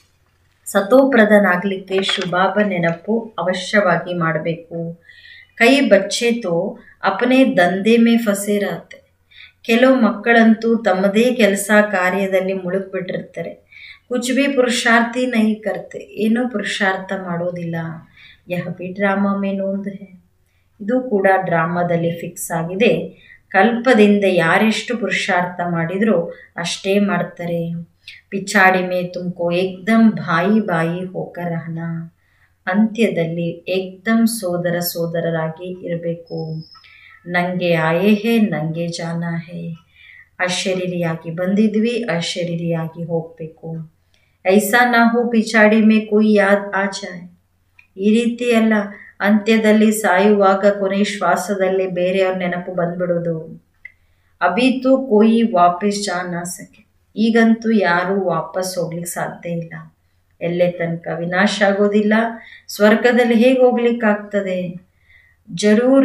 ಸತೋ ಪ್ರಧಾನ್ ಆಗಲಿಕ್ಕೆ ಶುಭಾಬ ನೆನಪು ಅವಶ್ಯವಾಗಿ ಮಾಡಬೇಕು ಕೈ ಬಚ್ಚೆ ತೋ ಅಪನೆ ದಂಧೆ ಮೇ ಫಸೆ ರಹತೆ ಕೆಲವು ಮಕ್ಕಳಂತೂ ತಮ್ಮದೇ ಕೆಲಸ ಕಾರ್ಯದಲ್ಲಿ ಮುಳುಗ್ಬಿಟ್ಟಿರ್ತಾರೆ ಕುಚ್ ಬಿ ಪುರುಷಾರ್ಥಿ ನೈ ಕರ್ತೆ ಏನೂ ಪುರುಷಾರ್ಥ ಮಾಡೋದಿಲ್ಲ ಯಹ ಬಿ ಡ್ರಾಮಾ ಮೇ ನೋಂದ್ ಹೇ ಇದು ಕೂಡ ಡ್ರಾಮಾದಲ್ಲಿ ಫಿಕ್ಸ್ ಆಗಿದೆ ಕಲ್ಪದಿಂದ ಯಾರೆಷ್ಟು ಪುರುಷಾರ್ಥ ಮಾಡಿದ್ರೋ ಅಷ್ಟೇ ಮಾಡ್ತಾರೆ ಪಿಚಾಡಿ ಮೇ ತುಮಕೋ ಏಕ್ದಮ್ ಬಾಯಿ ಬಾಯಿ ಹೋಕರ್ ರಹನ ಅಂತ್ಯದಲ್ಲಿ ಏಕ್ದಮ್ ಸೋದರ ಸೋದರರಾಗಿ ಇರಬೇಕು ನಂಗೆ ಆಯೇ ಹೇ ನಂಗೆ ಜಾನ ಹೇ ಅಶರೀರಿಯಾಗಿ ಬಂದಿದ್ವಿ ಅಶರೀರಿಯಾಗಿ ಹೋಗಬೇಕು ಐಸಾ ನಾ ಹೋ ಪಿಚಾಡಿ ಮೇ ಕೊಯ್ ಯಾದ್ ಆ ಜಾಯ್ ಈ ರೀತಿ ಅಲ್ಲ ಅಂತ್ಯದಲ್ಲಿ ಸಾಯುವಾಗ ಕೊನೆ ಶ್ವಾಸದಲ್ಲಿ ಬೇರೆಯವ್ರ ನೆನಪು ಬಂದ್ಬಿಡೋದು ಅಭಿತು ಕೊಯ್ ವಾಪಸ್ ಜಾ ನಾ ಸಕೆ ಈಗಂತೂ ಯಾರೂ ವಾಪಸ್ ಹೋಗ್ಲಿಕ್ಕೆ ಸಾಧ್ಯ ಇಲ್ಲ ಎಲ್ಲೇ ತನಕ ವಿನಾಶ ಆಗೋದಿಲ್ಲ ಸ್ವರ್ಗದಲ್ಲಿ ಹೇಗೆ ಹೋಗ್ಲಿಕ್ಕಾಗ್ತದೆ ಜರೂರ್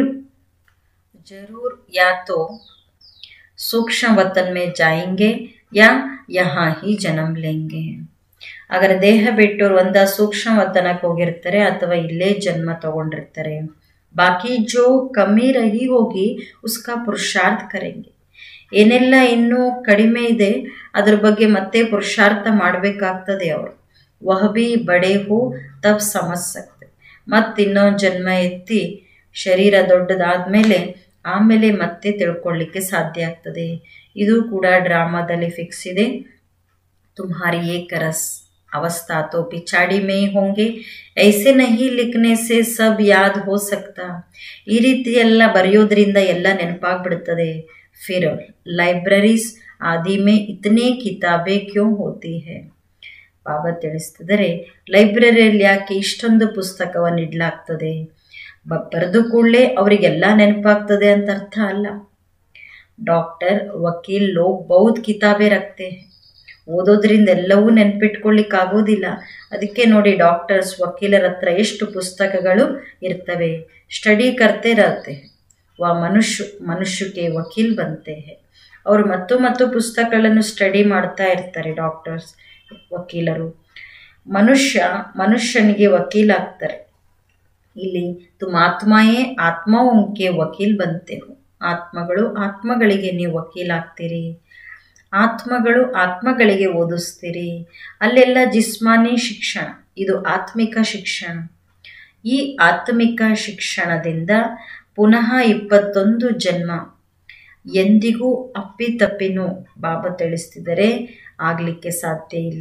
ಜರೂರ್ ಯಾ ತೋ सूक्ष्म वतन में जाएंगे या यहाँ ही ಜನ್ಮ ಲೆಂಗೆ ಅಗರ ದೇಹ ಬಿಟ್ಟವ್ರು ಒಂದ ಸೂಕ್ಷ್ಮ ವತನಕ್ಕೆ ಹೋಗಿರ್ತಾರೆ ಅಥವಾ ಇಲ್ಲೇ ಜನ್ಮ ತಗೊಂಡಿರ್ತಾರೆ ಬಾಕಿ ಜೋ ಕಮ್ಮಿ ರಹಿ ಹೋಗಿ ಉಸ್ಕಾ ಪುರುಷಾರ್ಥ ಕರೆಂಗೆ ಏನೆಲ್ಲ ಇನ್ನೂ ಕಡಿಮೆ ಇದೆ ಅದ್ರ ಬಗ್ಗೆ ಮತ್ತೆ ಪುರುಷಾರ್ಥ ಮಾಡಬೇಕಾಗ್ತದೆ ಅವರು ವಹ ಬಿ ಬಡೆ ಹೋ ತಬ್ ಸಮಜ್ ಸಕ್ತೆ ಮತ್ತಿನ್ನೋ ಜನ್ಮ ಎತ್ತಿ ಶರೀರ ದೊಡ್ಡದಾದ್ಮೇಲೆ ಆಮೇಲೆ ಮತ್ತೆ ತಿಳ್ಕೊಳ್ಳಿಕ್ಕೆ ಸಾಧ್ಯ ಆಗ್ತದೆ ಇದು ಕೂಡ ಡ್ರಾಮಾದಲ್ಲಿ ಫಿಕ್ಸ್ ಇದೆ तुम्हारी एक रस अवस्था तो पिछाड़ी में ही होंगे ऐसे नहीं लिखने से सब याद हो सकता ಈ ರೀತಿ ಎಲ್ಲ ಬರೆಯೋದ್ರಿಂದ ಎಲ್ಲ ನೆನಪಾಗ್ಬಿಡ್ತದೆ ಫಿರ್ ಲೈಬ್ರರೀಸ್ ಆದಿ ಮೇ ಇತನೇ ಕಿತಾಬೆ ಕ್ಯೋ ಹೋತಿ ಹೇ ಬಾಬಾ ತಿಳಿಸ್ತಿದ್ದಾರೆ ಲೈಬ್ರರಿಯಲ್ಲಿ ಯಾಕೆ ಇಷ್ಟೊಂದು ಪುಸ್ತಕವನ್ನು ಇಡ್ಲಾಗ್ತದೆ ಬ ಬರೆದು ಕೂಡಲೇ ಅವರಿಗೆಲ್ಲ ನೆನಪಾಗ್ತದೆ ಅಂತ ಅರ್ಥ ಅಲ್ಲ डॉक्टर वकील लोग बहुत किताबें रखते हैं ಓದೋದ್ರಿಂದ ಎಲ್ಲವೂ ನೆನ್ಪಿಟ್ಕೊಳ್ಳಿಕ್ಕಾಗೋದಿಲ್ಲ ಅದಕ್ಕೆ ನೋಡಿ ಡಾಕ್ಟರ್ಸ್ ವಕೀಲರ ಹತ್ರ ಎಷ್ಟು ಪುಸ್ತಕಗಳು ಇರ್ತವೆ ಸ್ಟಡಿ ಕರ್ತೆ रहते हैं ವ ಮನುಷ್ಯ ಮನುಷ್ಯಕ್ಕೆ ವಕೀಲ್ ಬಂತೆ ಹೇ ಅವರು ಮತ್ತು ಮತ್ತು ಪುಸ್ತಕಗಳನ್ನು ಸ್ಟಡಿ ಮಾಡ್ತಾ ಇರ್ತಾರೆ ಡಾಕ್ಟರ್ಸ್ ವಕೀಲರು ಮನುಷ್ಯ ಮನುಷ್ಯನಿಗೆ ವಕೀಲಾಗ್ತಾರೆ ಇಲ್ಲಿ ತುಮ್ ಆತ್ಮಾಯೇ ಆತ್ಮ ಉಂಕೆ ವಕೀಲ್ ಬಂತೆ ಹೋ ಆತ್ಮಗಳು ಆತ್ಮಗಳಿಗೆ ನೀವು ವಕೀಲಾಗ್ತೀರಿ ಆತ್ಮಗಳು ಆತ್ಮಗಳಿಗೆ ಓದಿಸ್ತೀರಿ ಅಲ್ಲೆಲ್ಲ ಜಿಸ್ಮಾನಿ ಶಿಕ್ಷಣ ಇದು ಆತ್ಮಿಕ ಶಿಕ್ಷಣ ಈ ಆತ್ಮಿಕ ಶಿಕ್ಷಣದಿಂದ ಪುನಃ ಇಪ್ಪತ್ತೊಂದು ಜನ್ಮ ಎಂದಿಗೂ ಅಪ್ಪಿತಪ್ಪಿನೂ ಬಾಬಾ ತಿಳಿಸ್ತಿದರೆ ಆಗಲಿಕ್ಕೆ ಸಾಧ್ಯ ಇಲ್ಲ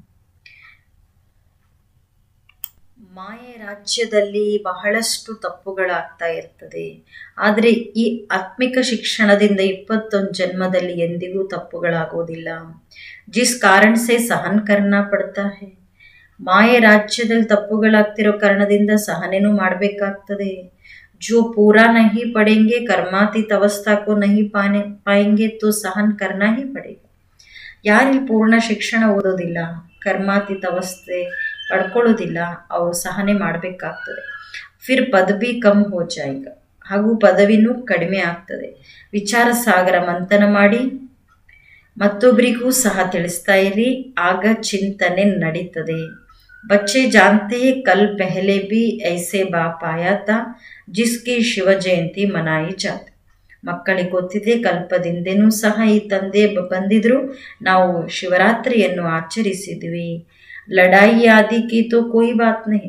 ಮಾಯೆ ರಾಜ್ಯದಲ್ಲಿ ಬಹಳಷ್ಟು ತಪ್ಪುಗಳಾಗ್ತಾ ಇರ್ತದೆ ಆದರೆ ಈ ಆತ್ಮಿಕ ಶಿಕ್ಷಣದಿಂದ ಇಪ್ಪತ್ತೊಂದು ಜನ್ಮದಲ್ಲಿ ಎಂದಿಗೂ ತಪ್ಪುಗಳಾಗೋದಿಲ್ಲ ಜಿಸ್ ಕಾರಣ ಸೆ ಸಹನ್ ಕರ್ನಾ ಪಡ್ತಾ ಹೇ ಮಾಯೆ ರಾಜ್ಯದಲ್ಲಿ ತಪ್ಪುಗಳಾಗ್ತಿರೋ ಕಾರಣದಿಂದ ಸಹನೆನೂ ಮಾಡಬೇಕಾಗ್ತದೆ जो पूरा नहीं पढ़ेंगे कर्मातीत अवस्था को नहीं पाने पाएंगे तो सहन करना ही पड़ेगा ಯಾರಿಲ್ಲಿ ಪೂರ್ಣ ಶಿಕ್ಷಣ ಓದೋದಿಲ್ಲ ಕರ್ಮಾತೀತ ಅವಸ್ಥೆ ಪಡ್ಕೊಳ್ಳೋದಿಲ್ಲ ಅವರು ಸಹನೆ ಮಾಡಬೇಕಾಗ್ತದೆ ಫಿರ್ ಪದವಿ ಕಮ್ ಹೋ ಜಾಯಿಗ ಹಾಗೂ ಪದವಿನೂ ಕಡಿಮೆ ಆಗ್ತದೆ ವಿಚಾರ ಸಾಗರ ಮಂಥನ ಮಾಡಿ ಮತ್ತೊಬ್ಬರಿಗೂ ಸಹ ತಿಳಿಸ್ತಾ ಇರಿ ಆಗ ಚಿಂತನೆ ನಡೀತದೆ बच्चे जानते हैं कल पहले भी ऐसे बाप आया था जिसकी ಶಿವ ಜಯಂತಿ ಮನಾಯಿ ಜಾತೆ ಮಕ್ಕಳಿಗೆ ಗೊತ್ತಿದೆ ಕಲ್ಪದಿಂದನೂ ಸಹ ಈ ತಂದೆ ಬ- ಬಂದಿದ್ರು ನಾವು ಶಿವರಾತ್ರಿಯನ್ನು ಆಚರಿಸಿದ್ವಿ ಲಡಾಯಿ ಆದಿ ಕಿ ತೋ ಕೋಯಿ ಬಾತ್ ನಹಿ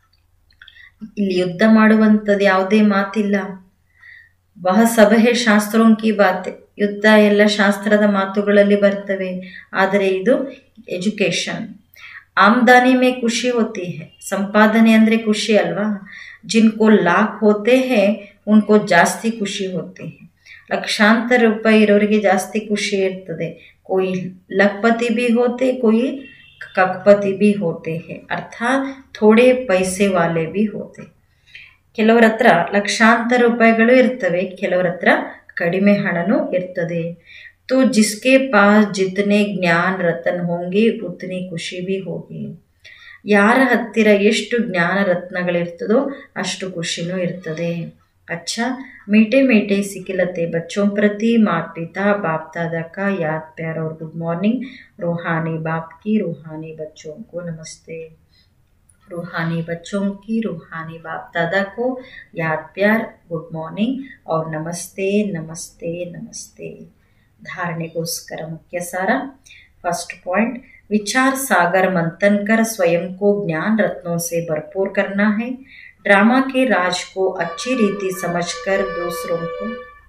ಇಲ್ಲಿ ಯುದ್ಧ ಮಾಡುವಂಥದ್ದು ಯಾವುದೇ ಮಾತಿಲ್ಲ ವಹ ಸಭೆ ಶಾಸ್ತ್ರೋಂ ಕಿ ಬಾತೆ ಯುದ್ಧ ಎಲ್ಲ ಶಾಸ್ತ್ರದ ಮಾತುಗಳಲ್ಲಿ ಬರ್ತವೆ ಆದರೆ ಇದು ಎಜುಕೇಶನ್ ಆಮ್ದಾನಿ ಮೇ ಖುಷಿ ಹೋತಿ ಹೈ ಸಂಪಾದನೆ ಅಂದರೆ ಖುಷಿ ಅಲ್ವಾ ಜಿನ್ಕೋ ಲಾಖ್ ಹೋತೆ ಹೇ ಉನ್ಕೋ ಜಾಸ್ತಿ ಖುಷಿ ಹೋತೆ ಹೈ ಲಕ್ಷಾಂತರ ರೂಪಾಯಿ ಇರೋರಿಗೆ ಜಾಸ್ತಿ ಖುಷಿ ಇರ್ತದೆ कोई लखपति भी होते कोई कखपति भी होते हैं अर्थात थोड़े पैसे वाले भी होते ಕೆಲವರ ಹತ್ರ ಲಕ್ಷಾಂತರ ರೂಪಾಯಿಗಳು ಇರ್ತವೆ ಕೆಲವರ ಹತ್ರ ಕಡಿಮೆ ಹಣನೂ ಇರ್ತದೆ तो जिसके पास जितने ज्ञान रतन होंगे उतनी ಖುಷಿ भी ಹೋಗಿ ಯಾರ ಹತ್ತಿರ ಎಷ್ಟು ಜ್ಞಾನ ರತ್ನಗಳಿರ್ತದೋ ಅಷ್ಟು ಖುಷಿನೂ ಇರ್ತದೆ अच्छा मीठे मीठे सिकिलते बच्चों प्रति माता पिता बाप दादा का याद प्यार और गुड मॉर्निंग रूहानी बाप की रूहानी बच्चों को नमस्ते रूहानी बच्चों की रूहानी बाप दादा को याद प्यार गुड मॉर्निंग और नमस्ते नमस्ते नमस्ते धारणेಗೋಸ್ಕರ मुख्य सारा फर्स्ट पॉइंट विचार सागर मंथन कर स्वयं को ज्ञान रत्नों से भरपूर करना है ड्रामा के राज को अच्छी रीति समझकर दूसरों को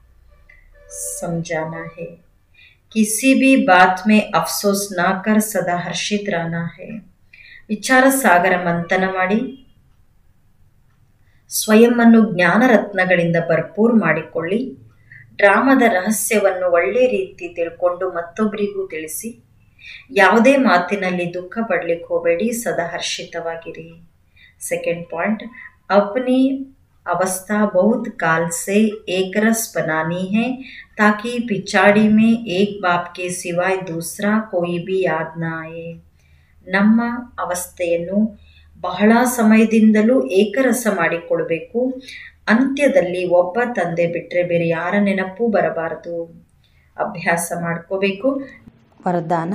समझाना है किसी भी बात में अफसोस ना कर सदा हर्षित रहना है ವಿಚಾರ ಸಾಗರ ಮಂಥನ ಮಾಡಿ ಸ್ವಯಂವನ್ನು ಜ್ಞಾನ ರತ್ನಗಳಿಂದ ಭರ್ಪೂರ್ ಮಾಡಿಕೊಳ್ಳಿ ಡ್ರಾಮದ ರಹಸ್ಯವನ್ನು ಒಳ್ಳೆ ರೀತಿ ತಿಳ್ಕೊಂಡು ಮತ್ತೊಬ್ಬರಿಗೂ ತಿಳಿಸಿ ಯಾವುದೇ ಮಾತಿನಲ್ಲಿ ದುಃಖ ಪಡ್ಲಿಕ್ಕೆ ಹೋಗಬೇಡಿ ಸದಾ ಹರ್ಷಿತವಾಗಿರಿ सेकेंड पॉइंट अपनी अवस्था बहुत काल से एक रस बनानी है ताकि पिछाड़ी में एक बाप के सिवाय दूसरा कोई भी याद न आए ನಮ್ಮ ಅವಸ್ಥೆಯನ್ನು ಬಹಳ ಸಮಯದಿಂದಲೂ ಏಕರಸ ಮಾಡಿಕೊಳ್ಬೇಕು ಅಂತ್ಯದಲ್ಲಿ ಒಬ್ಬ ತಂದೆ ಬಿಟ್ಟರೆ ಬೇರೆ ಯಾರ ನೆನಪು ಬರಬಾರದು ಅಭ್ಯಾಸ ಮಾಡ್ಕೋಬೇಕು ವರದಾನ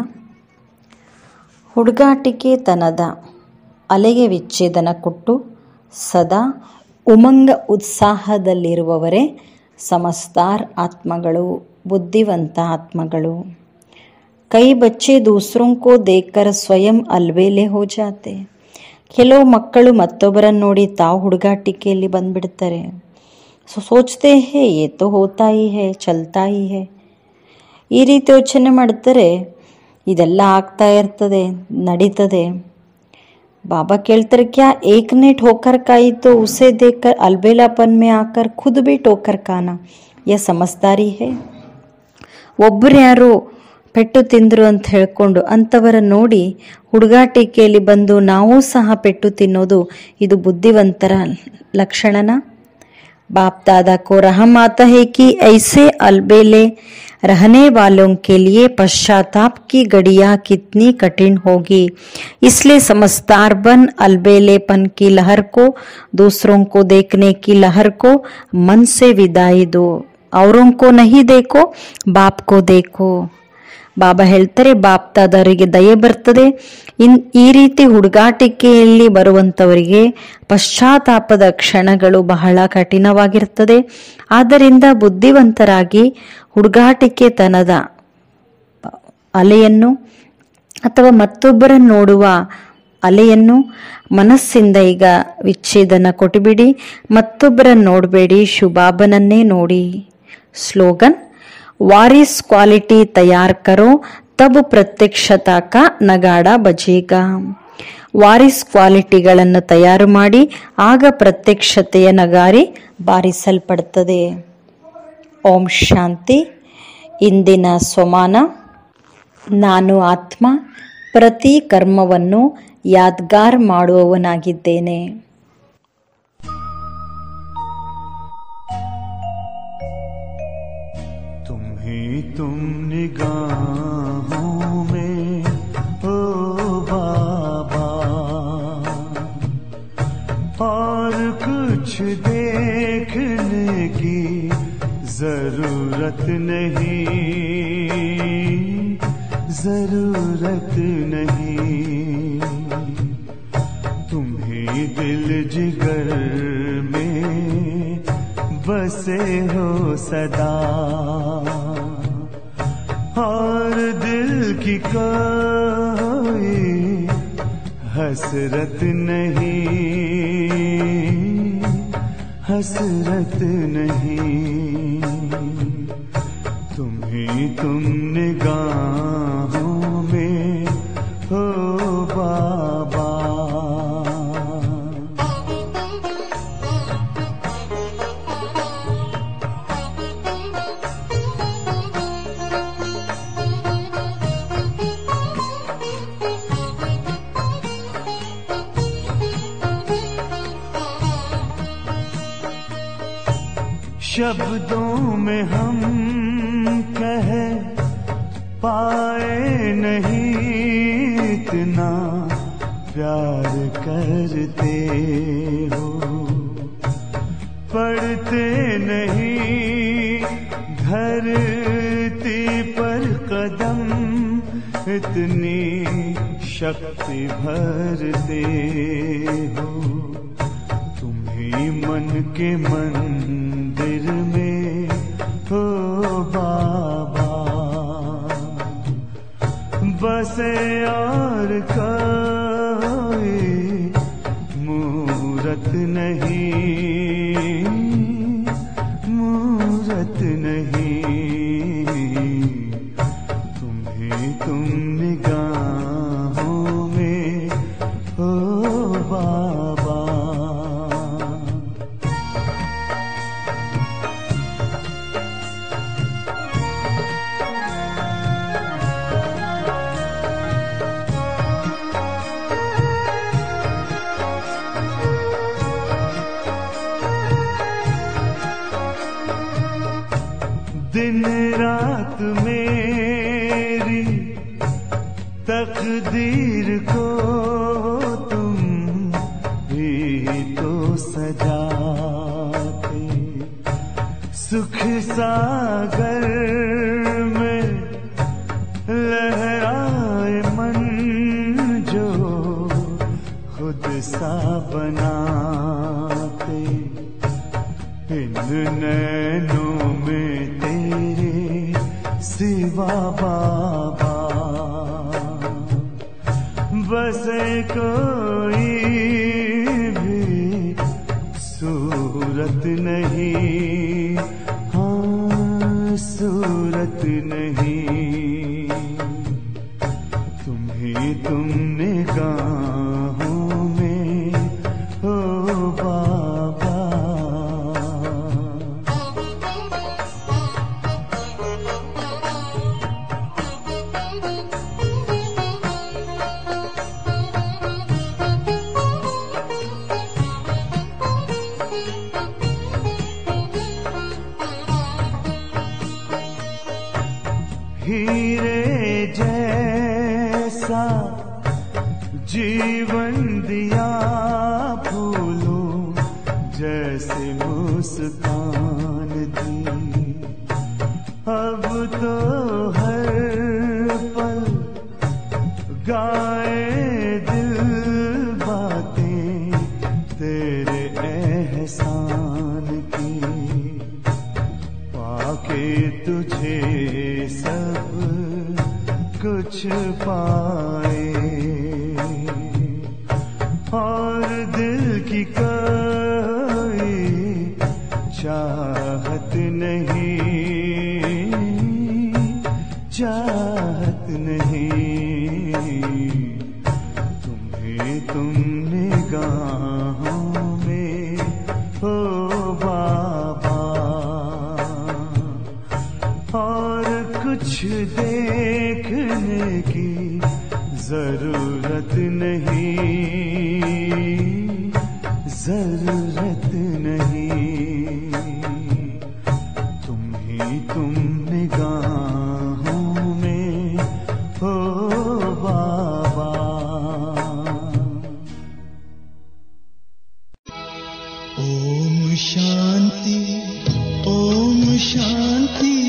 ಹುಡುಗಾಟಿಕೆತನದ ಅಲೆಗೆ ವಿಚ್ಛೇದನ ಕೊಟ್ಟು ಸದಾ ಉಮಂಗ ಉತ್ಸಾಹದಲ್ಲಿರುವವರೇ ಸಮಸ್ತಾರ್ ಆತ್ಮಗಳು ಬುದ್ಧಿವಂತ ಆತ್ಮಗಳು ಕೈ ಬಚ್ಚೆ ದೂಸರೋं को देखकर ಸ್ವಯಂ ಅಲ್ಬೇಲೆ ಹೋ ಜಾತೆ ಕೆಲವು ಮಕ್ಕಳು ಮತ್ತೊಬ್ಬರನ್ನು ನೋಡಿ ತಾವು ಹುಡುಗಾಟಿಕೆಯಲ್ಲಿ ಬಂದ್ಬಿಡ್ತಾರೆ ಸೊ ಸೋಚ್ತೆ ಹೇ ಏ ತೋ ಹೋತಾ ಹಿ ಹೇ ಚಲ್ತಾ ಹಿ ಹೇ ಈ ರೀತಿ ಯೋಚನೆ ಮಾಡ್ತಾರೆ ಇದೆಲ್ಲ ಆಗ್ತಾ ಇರ್ತದೆ ನಡೀತದೆ बाबा ಕೇಳ್ತಾರೆ क्या एक ने ठोकर खाई तो उसे देखकर अलबेलापन में आकर खुद भी ठोकर खाना यह समझदारी है ಒಬ್ಬರು ಯಾರು ಪೆಟ್ಟು ತಿಂದರು ಅಂತ ಹೇಳ್ಕೊಂಡು ಅಂಥವರ ನೋಡಿ ಹುಡುಗಾಟಿಕೆಯಲ್ಲಿ ಬಂದು ನಾವು ಸಹ ಪೆಟ್ಟು ತಿನ್ನೋದು ಇದು ಬುದ್ಧಿವಂತರ ಲಕ್ಷಣನ बाप दादा को रहम आता है कि ऐसे अलबेले रहने वालों के लिए पश्चाताप की घड़ियां कितनी कठिन होगी इसलिए समझदार बन अलबेलेपन की लहर को दूसरों को देखने की लहर को मन से विदाई दो औरों को नहीं देखो बाप को देखो ಬಾಬಾ ಹೇಳ್ತಾರೆ ಬಾಪ್ತಾದವರಿಗೆ ದಯೆ ಬರ್ತದೆ ಇನ್ ಈ ರೀತಿ ಹುಡುಗಾಟಿಕೆಯಲ್ಲಿ ಬರುವಂತವರಿಗೆ ಪಶ್ಚಾತ್ತಾಪದ ಕ್ಷಣಗಳು ಬಹಳ ಕಠಿಣವಾಗಿರ್ತದೆ ಆದ್ದರಿಂದ ಬುದ್ಧಿವಂತರಾಗಿ ಹುಡುಗಾಟಿಕೆತನದ ಅಲೆಯನ್ನು ಅಥವಾ ಮತ್ತೊಬ್ಬರನ್ನು ನೋಡುವ ಅಲೆಯನ್ನು ಮನಸ್ಸಿಂದ ಈಗ ವಿಚ್ಛೇದನ ಕೊಟ್ಟುಬಿಡಿ ಮತ್ತೊಬ್ಬರನ್ನು ನೋಡಬೇಡಿ ಶುಭಾಬನನ್ನೇ ನೋಡಿ ಸ್ಲೋಗನ್ ವಾರಿಸ್ ಕ್ವಾಲಿಟಿ ತಯಾರ್ ಕರೋ ತಬ್ ಪ್ರತ್ಯಕ್ಷತಾ ಕಾ ನಗಾಡ ಬಜೇಗ ವಾರಿಸ್ ಕ್ವಾಲಿಟಿಗಳನ್ನು ತಯಾರು ಮಾಡಿ ಆಗ ಪ್ರತ್ಯಕ್ಷತೆಯ ನಗಾರಿ ಬಾರಿಸಲ್ಪಡುತ್ತದೆ ಓಂ ಶಾಂತಿ ಇಂದಿನ ಸ್ವಮಾನ ನಾನು ಆತ್ಮ ಪ್ರತಿ ಕರ್ಮವನ್ನು ಯಾದ್ಗಾರ್ ಮಾಡುವವನಾಗಿದ್ದೇನೆ तुम ही तुम निगाहों में ओ बाबा और कुछ देखने की जरूरत नहीं जरूरत नहीं तुम्ही दिल जिगर में बसे हो सदा और दिल की कोई हसरत नहीं हसरत नहीं तुम्ही तुम निगाहों में हो बाबा शब्दों में हम कह पाए नहीं इतना प्यार करते हो पढ़ते नहीं धरती पर कदम इतनी शक्ति भरते हो तुम्ही मन के मंदिर में हो बाबा बसे और कोई मूरत नहीं मूरत नहीं तुम्हें तुम निगाहों में हो बाबा दिन रात मेरी तकदीर को तुम ही तो सजाते सुख सागर में लहराए मन जो खुद सा बनाते इन नैनों में तेरे सिवा बाबा बसे कोई भी सूरत नहीं हाँ सूरत नहीं तुम्ही तुम निगाहों में हो बाबा हीरे जैसा जीवन दिया फूलों जैसे मुस्कान दी अब तो हर पल गाए दिल बातें तेरे एहसान की पाके तुझे सब कुछ पाए और दिल की कोई चाहत नहीं चाहत नहीं तुम्हें तुम निगाहों में हो बाबा और कुछ देखने की जरूरत नहीं जरूरत नहीं तुम ही तुम निगाहों में हो बाबा ओम शांति ओम शांति